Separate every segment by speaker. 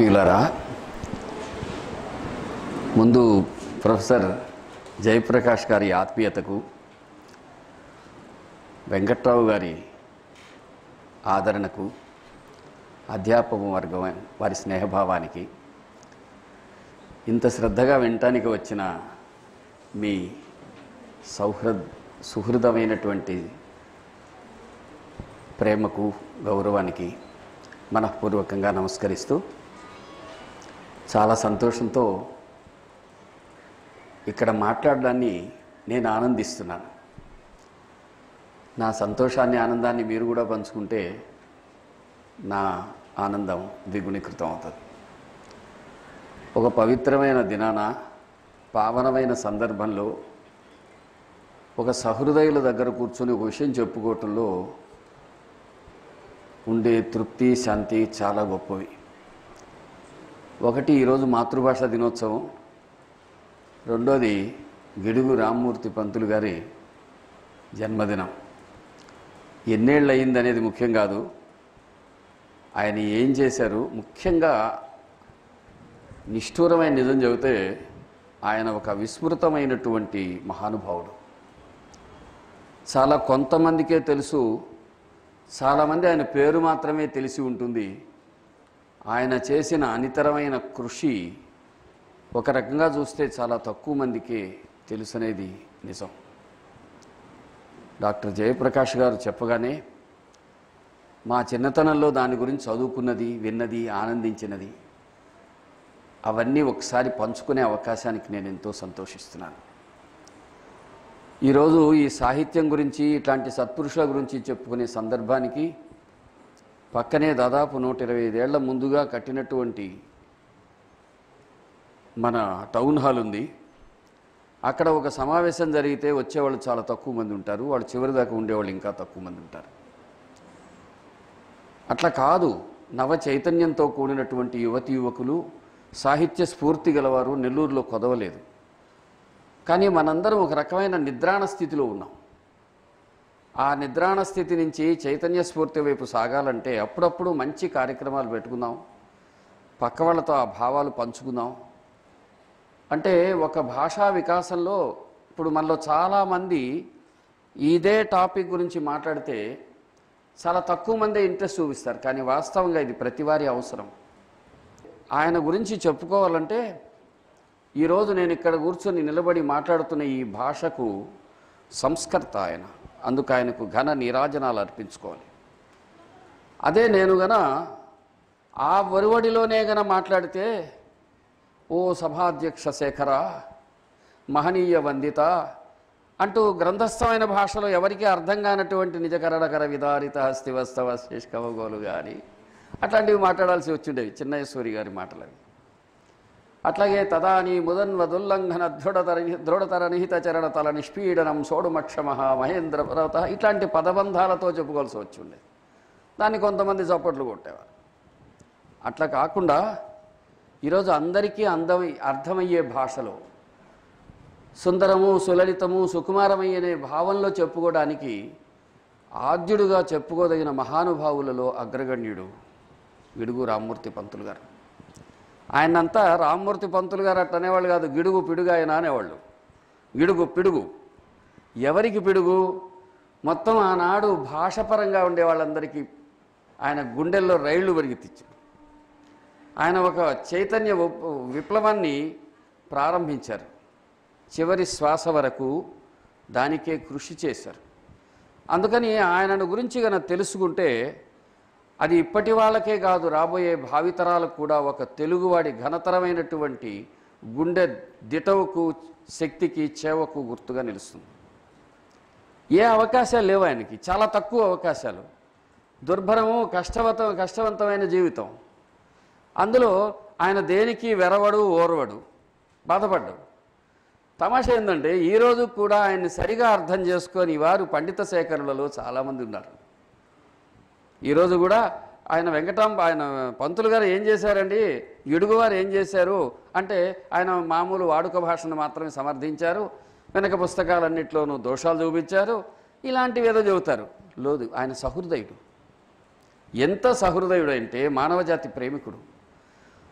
Speaker 1: ప్రియులరా ముందు ప్రొఫెసర్ జయప్రకాష్ గారి ఆత్మీయతకు వెంకట్రావు గారి ఆదరణకు అధ్యాపక వర్గం వారి స్నేహభావానికి ఇంత శ్రద్ధగా వినటానికి వచ్చిన మీ సౌహృద్ సుహృదమైనటువంటి ప్రేమకు గౌరవానికి మనఃపూర్వకంగా నమస్కరిస్తూ చాలా సంతోషంతో ఇక్కడ మాట్లాడడాన్ని నేను ఆనందిస్తున్నాను నా సంతోషాన్ని ఆనందాన్ని మీరు కూడా పంచుకుంటే నా ఆనందం ద్విగుణీకృతం అవుతుంది ఒక పవిత్రమైన దినాన పావనమైన సందర్భంలో ఒక సహృదయుల దగ్గర కూర్చొని ఒక విషయం చెప్పుకోవటంలో ఉండే తృప్తి శాంతి చాలా గొప్పవి ఒకటి ఈరోజు మాతృభాష దినోత్సవం రెండోది గిడుగు రామ్మూర్తి పంతులు గారి జన్మదినం ఎన్నేళ్ళు అయింది అనేది ముఖ్యం కాదు ఆయన ఏం చేశారు ముఖ్యంగా నిష్ఠూరమైన నిజం చెబితే ఆయన ఒక విస్మృతమైనటువంటి మహానుభావుడు చాలా కొంతమందికే తెలుసు చాలామంది ఆయన పేరు మాత్రమే తెలిసి ఉంటుంది ఆయన చేసిన అనితరమైన కృషి ఒక రకంగా చూస్తే చాలా తక్కువ మందికి తెలుసనేది నిజం డాక్టర్ జయప్రకాష్ గారు చెప్పగానే మా చిన్నతనంలో దాని గురించి చదువుకున్నది విన్నది ఆనందించినది అవన్నీ ఒకసారి పంచుకునే అవకాశానికి నేను ఎంతో సంతోషిస్తున్నాను ఈరోజు ఈ సాహిత్యం గురించి ఇట్లాంటి సత్పురుషుల గురించి చెప్పుకునే సందర్భానికి పక్కనే దాదాపు నూట ఇరవై ఐదేళ్ల ముందుగా కట్టినటువంటి మన టౌన్ హాల్ ఉంది అక్కడ ఒక సమావేశం జరిగితే వచ్చేవాళ్ళు చాలా తక్కువ మంది ఉంటారు వాళ్ళు చివరి దాకా ఉండేవాళ్ళు ఇంకా తక్కువ మంది ఉంటారు అట్లా కాదు నవ చైతన్యంతో కూడినటువంటి యువతి యువకులు సాహిత్య స్ఫూర్తి గలవారు నెల్లూరులో కొదవలేదు కానీ మనందరం ఒక రకమైన నిద్రాణ స్థితిలో ఉన్నాం ఆ నిద్రాణ స్థితి నుంచి చైతన్య స్ఫూర్తి వైపు సాగాలంటే అప్పుడప్పుడు మంచి కార్యక్రమాలు పెట్టుకుందాం పక్క వాళ్ళతో ఆ భావాలు పంచుకుందాం అంటే ఒక భాషా వికాసంలో ఇప్పుడు మనలో చాలామంది ఇదే టాపిక్ గురించి మాట్లాడితే చాలా తక్కువ మందే ఇంట్రెస్ట్ చూపిస్తారు కానీ వాస్తవంగా ఇది ప్రతివారి అవసరం ఆయన గురించి చెప్పుకోవాలంటే ఈరోజు నేను ఇక్కడ కూర్చొని నిలబడి మాట్లాడుతున్న ఈ భాషకు సంస్కర్త ఆయన అందుకు ఆయనకు ఘన నీరాజనాలు అర్పించుకోవాలి అదే నేను గన ఆ వరువడిలోనే గన మాట్లాడితే ఓ సభాధ్యక్ష శేఖర మహనీయ వందిత అంటూ గ్రంథస్థమైన భాషలో ఎవరికీ అర్థం కానటువంటి నిజకరణకర విదారిత హస్తివస్తవ శేష్కవగోలు కానీ అట్లాంటివి మాట్లాడాల్సి వచ్చిండేవి చిన్నయేశ్వరి గారి మాటలవి అట్లాగే తదాని ముదన్వదుల్లంఘన దృఢతర దృఢతర నిహిత చరణ తల నిష్పీడనం సోడుమక్షమ మహేంద్ర పర్వత ఇట్లాంటి పదబంధాలతో చెప్పుకోవాల్సి వచ్చిండే దాన్ని కొంతమంది చప్పట్లు కొట్టేవారు అట్లా కాకుండా ఈరోజు అందరికీ అందం అర్థమయ్యే భాషలో సుందరము సులలితము సుకుమారమయ్యనే భావంలో చెప్పుకోవడానికి ఆద్యుడుగా చెప్పుకోదగిన మహానుభావులలో అగ్రగణ్యుడు విడుగు రామ్మూర్తి పంతులు గారు ఆయనంతా రామ్మూర్తి పంతులు గారు అట్ట అనేవాళ్ళు కాదు గిడుగు పిడుగు ఆయన అనేవాళ్ళు గిడుగు పిడుగు ఎవరికి పిడుగు మొత్తం ఆనాడు భాషపరంగా ఉండే వాళ్ళందరికీ ఆయన గుండెల్లో రైళ్లు పరిగెత్తించాడు ఆయన ఒక చైతన్య ఉప్- విప్లవాన్ని ప్రారంభించారు చివరి శ్వాస వరకు దానికే కృషి చేశారు అందుకని ఆయనను గురించి కనుక తెలుసుకుంటే అది ఇప్పటి వాళ్ళకే కాదు రాబోయే భావితరాలకు కూడా ఒక తెలుగువాడి ఘనతరమైనటువంటి గుండె దిటవుకు శక్తికి చేవకు గుర్తుగా నిలుస్తుంది ఏ అవకాశాలు లేవు ఆయనకి చాలా తక్కువ అవకాశాలు దుర్భరము కష్టవత కష్టవంతమైన జీవితం అందులో ఆయన దేనికి వెరవడు ఓర్వడు బాధపడ్డాడు తమాషా ఏంటంటే ఈరోజు కూడా ఆయన్ని సరిగా అర్థం చేసుకొని వారు పండిత సేకరణలో చాలామంది ఉన్నారు ఈరోజు కూడా ఆయన వెంకటాంబ ఆయన పంతులు గారు ఏం చేశారండి ఇడుగు వారు ఏం చేశారు అంటే ఆయన మామూలు వాడుక భాషను మాత్రమే సమర్థించారు వెనక పుస్తకాలన్నింటిలోనూ దోషాలు చూపించారు ఇలాంటివి ఏదో చెబుతారు లేదు ఆయన సహృదయుడు ఎంత సహృదయుడు అంటే మానవజాతి ప్రేమికుడు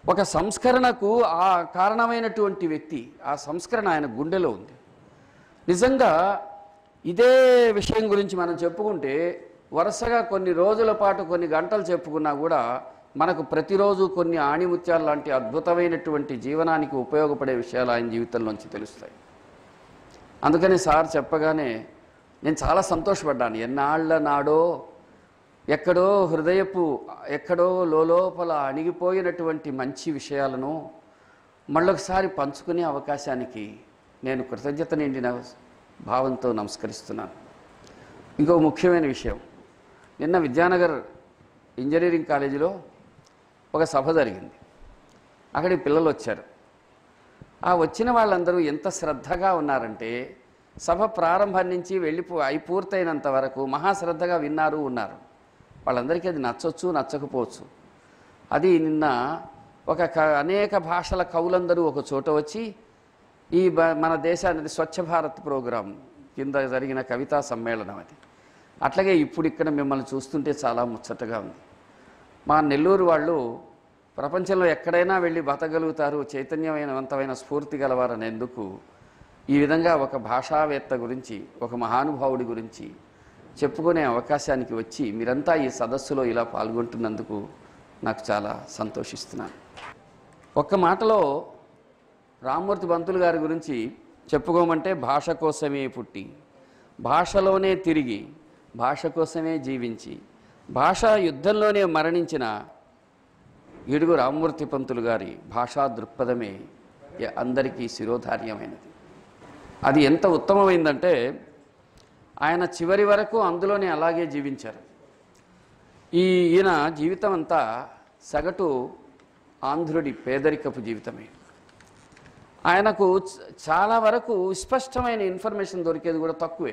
Speaker 1: ఒక సంస్కరణకు ఆ కారణమైనటువంటి వ్యక్తి ఆ సంస్కరణ ఆయన గుండెలో ఉంది నిజంగా ఇదే విషయం గురించి మనం చెప్పుకుంటే వరుసగా కొన్ని రోజుల పాటు కొన్ని గంటలు చెప్పుకున్నా కూడా మనకు ప్రతిరోజు కొన్ని ఆణిముత్యాలు లాంటి అద్భుతమైనటువంటి జీవనానికి ఉపయోగపడే విషయాలు ఆయన జీవితంలోంచి తెలుస్తాయి అందుకని సార్ చెప్పగానే నేను చాలా సంతోషపడ్డాను ఎన్నాళ్ళ నాడో ఎక్కడో హృదయపు ఎక్కడో లోపల అణిగిపోయినటువంటి మంచి విషయాలను మళ్ళొకసారి పంచుకునే అవకాశానికి నేను కృతజ్ఞత నిండిన భావంతో నమస్కరిస్తున్నాను ఇంకో ముఖ్యమైన విషయం నిన్న విద్యానగర్ ఇంజనీరింగ్ కాలేజీలో ఒక సభ జరిగింది అక్కడికి పిల్లలు వచ్చారు ఆ వచ్చిన వాళ్ళందరూ ఎంత శ్రద్ధగా ఉన్నారంటే సభ ప్రారంభం నుంచి వెళ్ళిపో అయి పూర్తయినంత వరకు మహాశ్రద్ధగా విన్నారు ఉన్నారు వాళ్ళందరికీ అది నచ్చొచ్చు నచ్చకపోవచ్చు అది నిన్న ఒక క- అనేక భాషల కవులందరూ ఒక చోట వచ్చి ఈ బ- మన దేశానికి స్వచ్ఛ భారత్ ప్రోగ్రాం కింద జరిగిన కవితా సమ్మేళనం అది అట్లాగే ఇప్పుడు ఇక్కడ మిమ్మల్ని చూస్తుంటే చాలా ముచ్చటగా ఉంది మా నెల్లూరు వాళ్ళు ప్రపంచంలో ఎక్కడైనా వెళ్ళి బతకగలుగుతారు చైతన్యమైనవంతమైన స్ఫూర్తి గలవారనేందుకు ఈ విధంగా ఒక భాషావేత్త గురించి ఒక మహానుభావుడి గురించి చెప్పుకునే అవకాశానికి వచ్చి మీరంతా ఈ సదస్సులో ఇలా పాల్గొంటున్నందుకు నాకు చాలా సంతోషిస్తున్నాను ఒక్క మాటలో రామ్మూర్తి పంతులు గారి గురించి చెప్పుకోమంటే భాష కోసమే పుట్టి భాషలోనే తిరిగి భాష కోసమే జీవించి భాష యుద్ధంలోనే మరణించిన ఏడుగు రామ్మూర్తి పంతులు గారి భాషా దృక్పథమే ఎ- అందరికీ శిరోధార్యమైనది అది ఎంత ఉత్తమమైందంటే ఆయన చివరి వరకు అందులోనే అలాగే జీవించారు ఈ ఈయన జీవితం అంతా సగటు ఆంధ్రుడి పేదరికపు జీవితమే ఆయనకు చ- చాలా వరకు స్పష్టమైన ఇన్ఫర్మేషన్ దొరికేది కూడా తక్కువే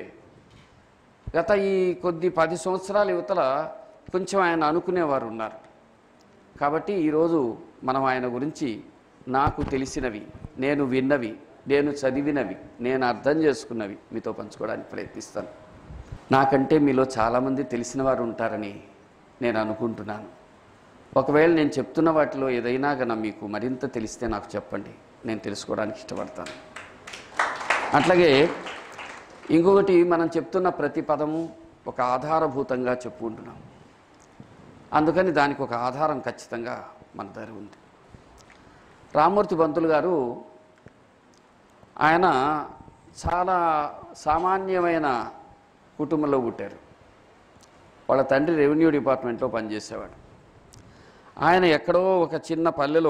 Speaker 1: గత ఈ కొద్ది పది సంవత్సరాల యువతల కొంచెం ఆయన అనుకునేవారు ఉన్నారు కాబట్టి ఈరోజు మనం ఆయన గురించి నాకు తెలిసినవి నేను విన్నవి నేను చదివినవి నేను అర్థం చేసుకున్నవి మీతో పంచుకోవడానికి ప్రయత్నిస్తాను నాకంటే మీలో చాలామంది తెలిసిన వారు ఉంటారని నేను అనుకుంటున్నాను ఒకవేళ నేను చెప్తున్న వాటిలో ఏదైనా గన మీకు మరింత తెలిస్తే నాకు చెప్పండి నేను తెలుసుకోవడానికి ఇష్టపడతాను అట్లాగే ఇంకొకటి మనం చెప్తున్న ప్రతి పదము ఒక ఆధారభూతంగా చెప్పుకుంటున్నాం అందుకని దానికి ఒక ఆధారం ఖచ్చితంగా మన దగ్గర ఉంది రామ్మూర్తి పంతులు గారు ఆయన చాలా సామాన్యమైన కుటుంబంలో పుట్టారు వాళ్ళ తండ్రి రెవెన్యూ డిపార్ట్మెంట్లో పనిచేసేవాడు ఆయన ఎక్కడో ఒక చిన్న పల్లెలో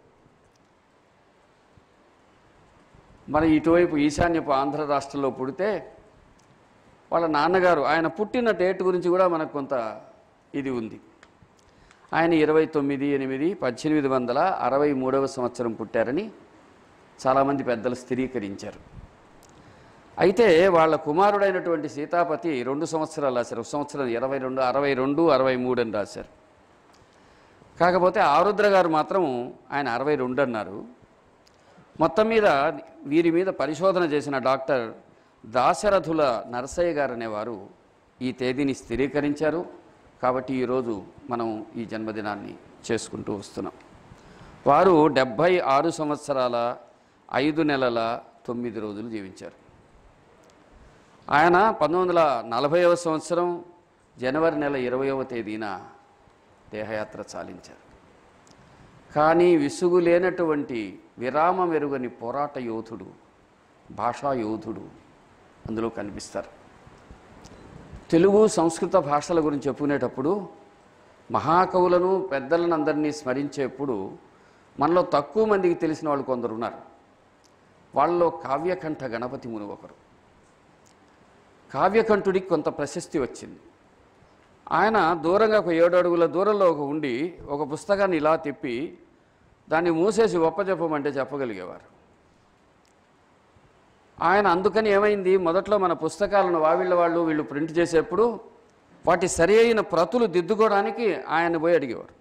Speaker 1: మన ఇటువైపు ఈశాన్యపు ఆంధ్ర రాష్ట్రంలో పుడితే వాళ్ళ నాన్నగారు ఆయన పుట్టిన డేట్ గురించి కూడా మనకు కొంత ఇది ఉంది ఆయన ఇరవై తొమ్మిది ఎనిమిది పద్దెనిమిది వందల అరవై మూడవ సంవత్సరం పుట్టారని చాలామంది పెద్దలు స్థిరీకరించారు అయితే వాళ్ళ కుమారుడైనటువంటి సీతాపతి రెండు సంవత్సరాలు రాశారు ఒక సంవత్సరం ఇరవై రెండు అరవై రెండు అరవై మూడు అని రాశారు కాకపోతే ఆరుద్ర గారు మాత్రం ఆయన అరవై రెండు అన్నారు మొత్తం మీద వీరి మీద పరిశోధన చేసిన డాక్టర్ దాశరథుల నరసయ్య గారు అనేవారు ఈ తేదీని స్థిరీకరించారు కాబట్టి ఈరోజు మనం ఈ జన్మదినాన్ని చేసుకుంటూ వస్తున్నాం వారు డెబ్భై ఆరు సంవత్సరాల ఐదు నెలల తొమ్మిది రోజులు జీవించారు ఆయన పంతొమ్మిది వందల నలభైవ సంవత్సరం జనవరి నెల ఇరవయవ తేదీన దేహయాత్ర చాలించారు కానీ విసుగు లేనటువంటి విరామం ఎరుగని పోరాట యోధుడు భాషా యోధుడు అందులో కనిపిస్తారు తెలుగు సంస్కృత భాషల గురించి చెప్పుకునేటప్పుడు మహాకవులను పెద్దలను అందరినీ స్మరించేప్పుడు మనలో తక్కువ మందికి తెలిసిన వాళ్ళు కొందరు ఉన్నారు వాళ్ళలో కావ్యకంఠ గణపతి ముని ఒకరు కావ్యకంఠుడికి కొంత ప్రశస్తి వచ్చింది ఆయన దూరంగా ఒక ఏడు అడుగుల దూరంలో ఒక ఉండి ఒక పుస్తకాన్ని ఇలా తిప్పి దాన్ని మూసేసి ఒప్పచెప్పమంటే చెప్పగలిగేవారు ఆయన అందుకని ఏమైంది మొదట్లో మన పుస్తకాలను వావిళ్ళ వాళ్ళు వీళ్ళు ప్రింట్ చేసేప్పుడు వాటి సరి అయిన ప్రతులు దిద్దుకోవడానికి ఆయన పోయి అడిగేవారు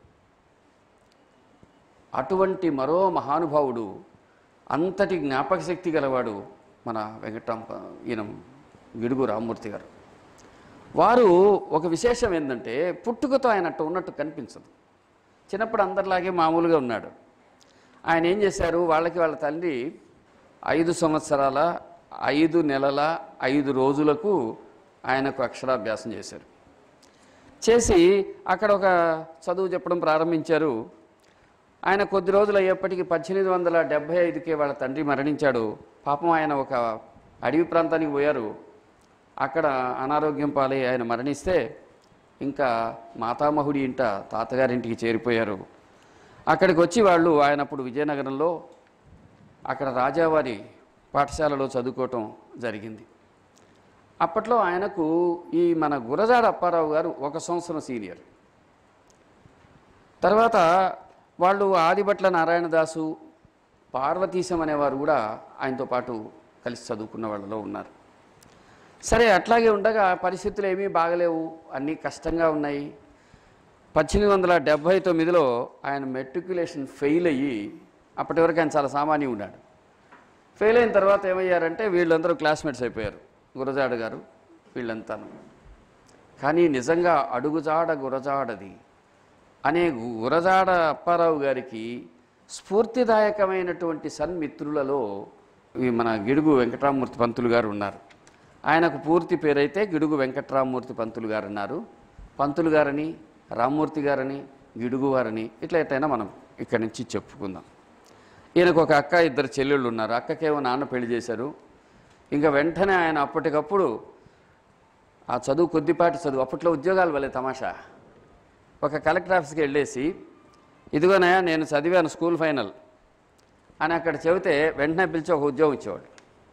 Speaker 1: అటువంటి మరో మహానుభావుడు అంతటి జ్ఞాపక శక్తి గలవాడు మన వెంకటరామ ఈయన గిడుగు రామ్మూర్తి గారు వారు ఒక విశేషం ఏంటంటే పుట్టుకతో ఆయన అట్టు ఉన్నట్టు కనిపించదు చిన్నప్పుడు అందరిలాగే మామూలుగా ఉన్నాడు ఆయన ఏం చేశారు వాళ్ళకి వాళ్ళ తల్లి ఐదు సంవత్సరాల ఐదు నెలల ఐదు రోజులకు ఆయనకు అక్షరాభ్యాసం చేశారు చేసి అక్కడ ఒక చదువు చెప్పడం ప్రారంభించారు ఆయన కొద్ది రోజులు అయ్యేప్పటికీ పద్దెనిమిది వందల డెబ్భై ఐదుకే వాళ్ళ తండ్రి మరణించాడు పాపం ఆయన ఒక అడవి ప్రాంతానికి పోయారు అక్కడ అనారోగ్యం పాలై ఆయన మరణిస్తే ఇంకా మాతామహుడి ఇంట తాతగారింటికి చేరిపోయారు అక్కడికి వచ్చి వాళ్ళు ఆయన అప్పుడు విజయనగరంలో అక్కడ రాజావారి పాఠశాలలో చదువుకోవటం జరిగింది అప్పట్లో ఆయనకు ఈ మన గురజాడ అప్పారావు గారు ఒక సంవత్సరం సీనియర్ తర్వాత వాళ్ళు ఆదిభట్ల నారాయణదాసు పార్వతీశం అనేవారు కూడా ఆయనతో పాటు కలిసి చదువుకున్న వాళ్ళలో ఉన్నారు సరే అట్లాగే ఉండగా పరిస్థితులు ఏమీ బాగలేవు అన్నీ కష్టంగా ఉన్నాయి పద్దెనిమిది వందల డెబ్భై తొమ్మిదిలో ఆయన మెట్రికులేషన్ ఫెయిల్ అయ్యి అప్పటి వరకు ఆయన చాలా సామాన్య ఉన్నాడు ఫెయిల్ అయిన తర్వాత ఏమయ్యారంటే వీళ్ళందరూ క్లాస్మేట్స్ అయిపోయారు గురజాడ గారు వీళ్ళంతాను కానీ నిజంగా అడుగుజాడ గురజాడది అనే గురజాడ అప్పారావు గారికి స్ఫూర్తిదాయకమైనటువంటి సన్మిత్రులలో ఈ మన గిడుగు వెంకటరామూర్తి పంతులు గారు ఉన్నారు ఆయనకు పూర్తి పేరైతే గిడుగు వెంకటరామూర్తి పంతులు గారు అన్నారు పంతులు గారని రామ్మూర్తి గారని గిడుగు వారని ఇట్లా ఎట్లయినా మనం ఇక్కడి నుంచి చెప్పుకుందాం ఈయనకు ఒక అక్క ఇద్దరు చెల్లెళ్ళు ఉన్నారు అక్కకేమో నాన్న పెళ్లి చేశారు ఇంకా వెంటనే ఆయన అప్పటికప్పుడు ఆ చదువు కొద్దిపాటి చదువు అప్పట్లో ఉద్యోగాలు వలే తమాషా ఒక కలెక్టర్ ఆఫీస్కి వెళ్ళేసి ఇదిగోనయా నేను చదివాను స్కూల్ ఫైనల్ అని అక్కడ చెబితే వెంటనే పిలిచి ఒక ఉద్యోగం ఇచ్చేవాడు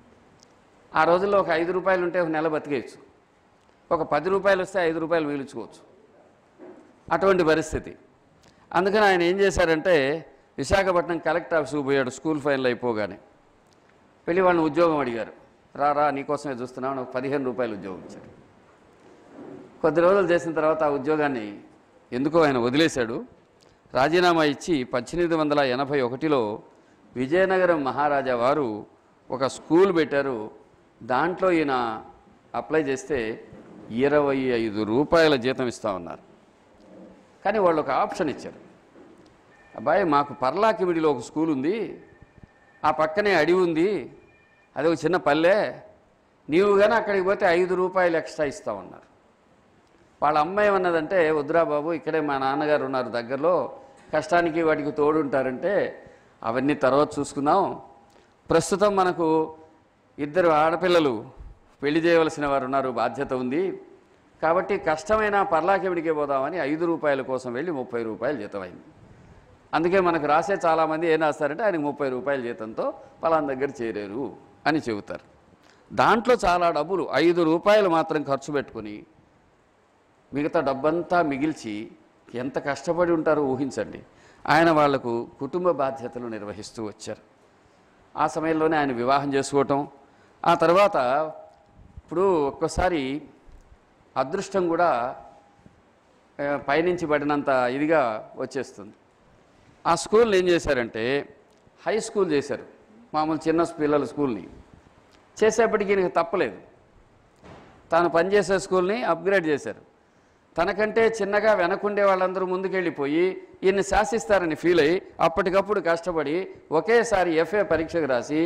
Speaker 1: ఆ రోజుల్లో ఒక ఐదు రూపాయలు ఉంటే ఒక నెల బతికేయచ్చు ఒక పది రూపాయలు వస్తే ఐదు రూపాయలు మిగిల్చుకోవచ్చు అటువంటి పరిస్థితి అందుకని ఆయన ఏం చేశారంటే విశాఖపట్నం కలెక్టర్ ఆఫీస్కి పోయాడు స్కూల్ ఫైనల్ అయిపోగానే వెళ్ళి వాళ్ళని ఉద్యోగం అడిగారు రా రా నీకోసమే చూస్తున్నావు నాకు పదిహేను రూపాయలు ఉద్యోగం ఇచ్చాడు కొద్ది రోజులు చేసిన తర్వాత ఆ ఉద్యోగాన్ని ఎందుకో ఆయన వదిలేశాడు రాజీనామా ఇచ్చి పద్దెనిమిది వందల ఎనభై ఒకటిలో విజయనగరం మహారాజా వారు ఒక స్కూల్ పెట్టారు దాంట్లో ఈయన అప్లై చేస్తే ఇరవై ఐదు రూపాయల జీతం ఇస్తా ఉన్నారు కానీ వాళ్ళు ఒక ఆప్షన్ ఇచ్చారు అబ్బాయి మాకు పర్లాకిమిడిలో ఒక స్కూల్ ఉంది ఆ పక్కనే అడవి ఉంది అది ఒక చిన్న పల్లె నీవు కానీ అక్కడికి పోతే ఐదు రూపాయలు ఎక్స్ట్రా ఇస్తా ఉన్నారు వాళ్ళ అమ్మ ఏమన్నదంటే వద్దురా బాబు ఇక్కడే మా నాన్నగారు ఉన్నారు దగ్గరలో కష్టానికి వాటికి తోడుంటారంటే అవన్నీ తర్వాత చూసుకుందాం ప్రస్తుతం మనకు ఇద్దరు ఆడపిల్లలు పెళ్లి చేయవలసిన వారు ఉన్నారు బాధ్యత ఉంది కాబట్టి కష్టమైన పర్లాకెమిడికే పోదామని ఐదు రూపాయల కోసం వెళ్ళి ముప్పై రూపాయలు జీతం అయింది అందుకే మనకు రాసే చాలామంది ఏం రాస్తారంటే ఆయనకు ముప్పై రూపాయల జీతంతో పలానా దగ్గర చేరారు అని చెబుతారు దాంట్లో చాలా డబ్బులు ఐదు రూపాయలు మాత్రం ఖర్చు పెట్టుకుని మిగతా డబ్బంతా మిగిల్చి ఎంత కష్టపడి ఉంటారో ఊహించండి ఆయన వాళ్లకు కుటుంబ బాధ్యతలు నిర్వహిస్తూ వచ్చారు ఆ సమయంలోనే ఆయన వివాహం చేసుకోవటం ఆ తర్వాత ఇప్పుడు ఒక్కోసారి అదృష్టం కూడా ఆ, పైనుంచి పడినంత ఇదిగా వచ్చేస్తుంది ఆ స్కూల్ని ఏం చేశారంటే హై స్కూల్ చేశారు మామూలు చిన్న పిల్లల స్కూల్ని చేసేప్పటికీ ఈయనకి తప్పలేదు తాను పనిచేసే స్కూల్ని అప్గ్రేడ్ చేశారు తనకంటే చిన్నగా వెనకుండే వాళ్ళందరూ ముందుకెళ్ళిపోయి ఈయన్ని శాసిస్తారని ఫీల్ అయ్యి అప్పటికప్పుడు కష్టపడి ఒకేసారి ఎఫ్ఏ పరీక్షకు రాసి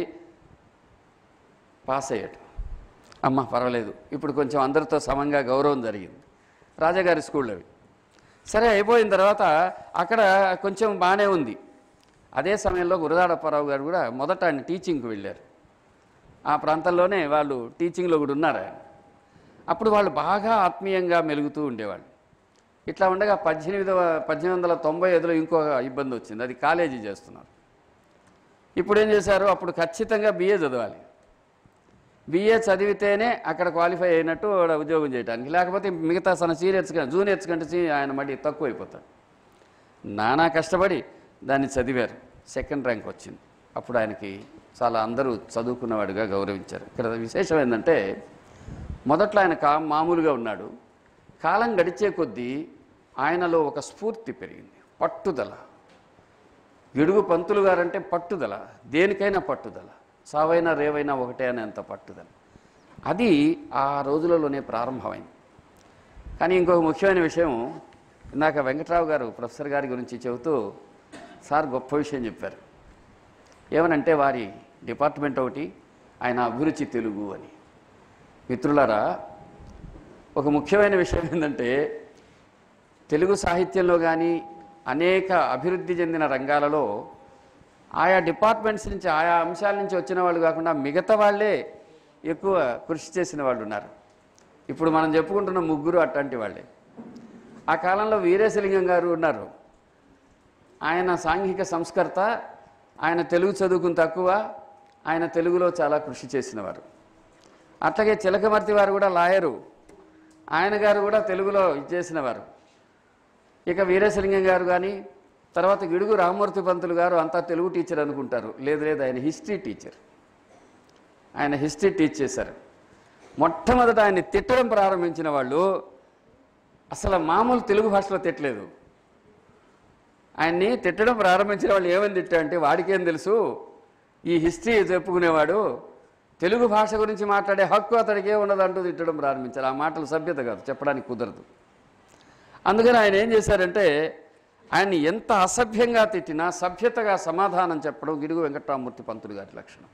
Speaker 1: పాస్ అయ్యాడు అమ్మ పర్వాలేదు ఇప్పుడు కొంచెం అందరితో సమంగా గౌరవం జరిగింది రాజాగారి స్కూల్లో అవి సరే అయిపోయిన తర్వాత అక్కడ కొంచెం బాగానే ఉంది అదే సమయంలో గురదాడప్పారావు గారు కూడా మొదట ఆయన టీచింగ్కి వెళ్ళారు ఆ ప్రాంతంలోనే వాళ్ళు టీచింగ్లో కూడా ఉన్నారు ఆయన అప్పుడు వాళ్ళు బాగా ఆత్మీయంగా మెలుగుతూ ఉండేవాళ్ళు ఇట్లా ఉండగా పద్దెనిమిదవ పద్దెనిమిది వందల తొంభై ఐదులో ఇంకో ఇబ్బంది వచ్చింది అది కాలేజీ చేస్తున్నారు ఇప్పుడు ఏం చేశారు అప్పుడు ఖచ్చితంగా బిఏ చదవాలి బిఏ చదివితేనే అక్కడ క్వాలిఫై అయినట్టు వాడు ఉద్యోగం చేయడానికి లేకపోతే మిగతా సన సీనియర్స్ కానీ జూనియర్స్ కంటే సీ- ఆయన మళ్ళీ తక్కువ అయిపోతాడు నానా కష్టపడి దాన్ని చదివారు సెకండ్ ర్యాంక్ వచ్చింది అప్పుడు ఆయనకి చాలా అందరూ చదువుకున్నవాడుగా గౌరవించారు ఇక్కడ విశేషం ఏంటంటే మొదట్లో ఆయన కా మామూలుగా ఉన్నాడు కాలం గడిచే కొద్దీ ఆయనలో ఒక స్ఫూర్తి పెరిగింది పట్టుదల గిడుగు పంతులు గారంటే పట్టుదల దేనికైనా పట్టుదల సావైనా రేవైనా ఒకటే అనేంత పట్టుదల అది ఆ రోజులలోనే ప్రారంభమైంది కానీ ఇంకొక ముఖ్యమైన విషయం ఇందాక వెంకట్రావు గారు ప్రొఫెసర్ గారి గురించి చెబుతూ సార్ గొప్ప విషయం చెప్పారు ఏమనంటే వారి డిపార్ట్మెంట్ ఒకటి ఆయన అభిరుచి తెలుగు అని మిత్రులారా ఒక ముఖ్యమైన విషయం ఏంటంటే తెలుగు సాహిత్యంలో కానీ అనేక అభివృద్ధి చెందిన రంగాలలో ఆయా డిపార్ట్మెంట్స్ నుంచి ఆయా అంశాల నుంచి వచ్చిన వాళ్ళు కాకుండా మిగతా వాళ్ళే ఎక్కువ కృషి చేసిన వాళ్ళు ఉన్నారు ఇప్పుడు మనం చెప్పుకుంటున్న ముగ్గురు అట్లాంటి వాళ్ళే ఆ కాలంలో వీరేశలింగం గారు ఉన్నారు ఆయన సాంఘిక సంస్కర్త ఆయన తెలుగు చదువుకుని తక్కువ ఆయన తెలుగులో చాలా కృషి చేసినవారు అట్లాగే చిలకమర్తి వారు కూడా లాయరు ఆయన గారు కూడా తెలుగులో ఇచ్చేసినవారు ఇక వీరేశలింగం గారు కానీ తర్వాత గిడుగు రామమూర్తి పంతులు గారు అంతా తెలుగు టీచర్ అనుకుంటారు లేదు లేదు ఆయన హిస్టరీ టీచర్ ఆయన హిస్టరీ టీచ్ చేశారు మొట్టమొదట ఆయన్ని తిట్టడం ప్రారంభించిన వాళ్ళు అసలు మామూలు తెలుగు భాషలో తిట్టలేదు ఆయన్ని తిట్టడం ప్రారంభించిన వాళ్ళు ఏమని తిట్టారంటే వాడికేం తెలుసు ఈ హిస్టరీ చెప్పుకునేవాడు తెలుగు భాష గురించి మాట్లాడే హక్కు అతడికే ఉండదంటూ తిట్టడం ప్రారంభించారు ఆ మాటలు సభ్యత కాదు చెప్పడానికి కుదరదు అందుకని ఆయన ఏం చేశారంటే ఆయన్ని ఎంత అసభ్యంగా తిట్టినా సభ్యతగా సమాధానం చెప్పడం గిడుగు వెంకట్రామూర్తి పంతులు గారి లక్షణం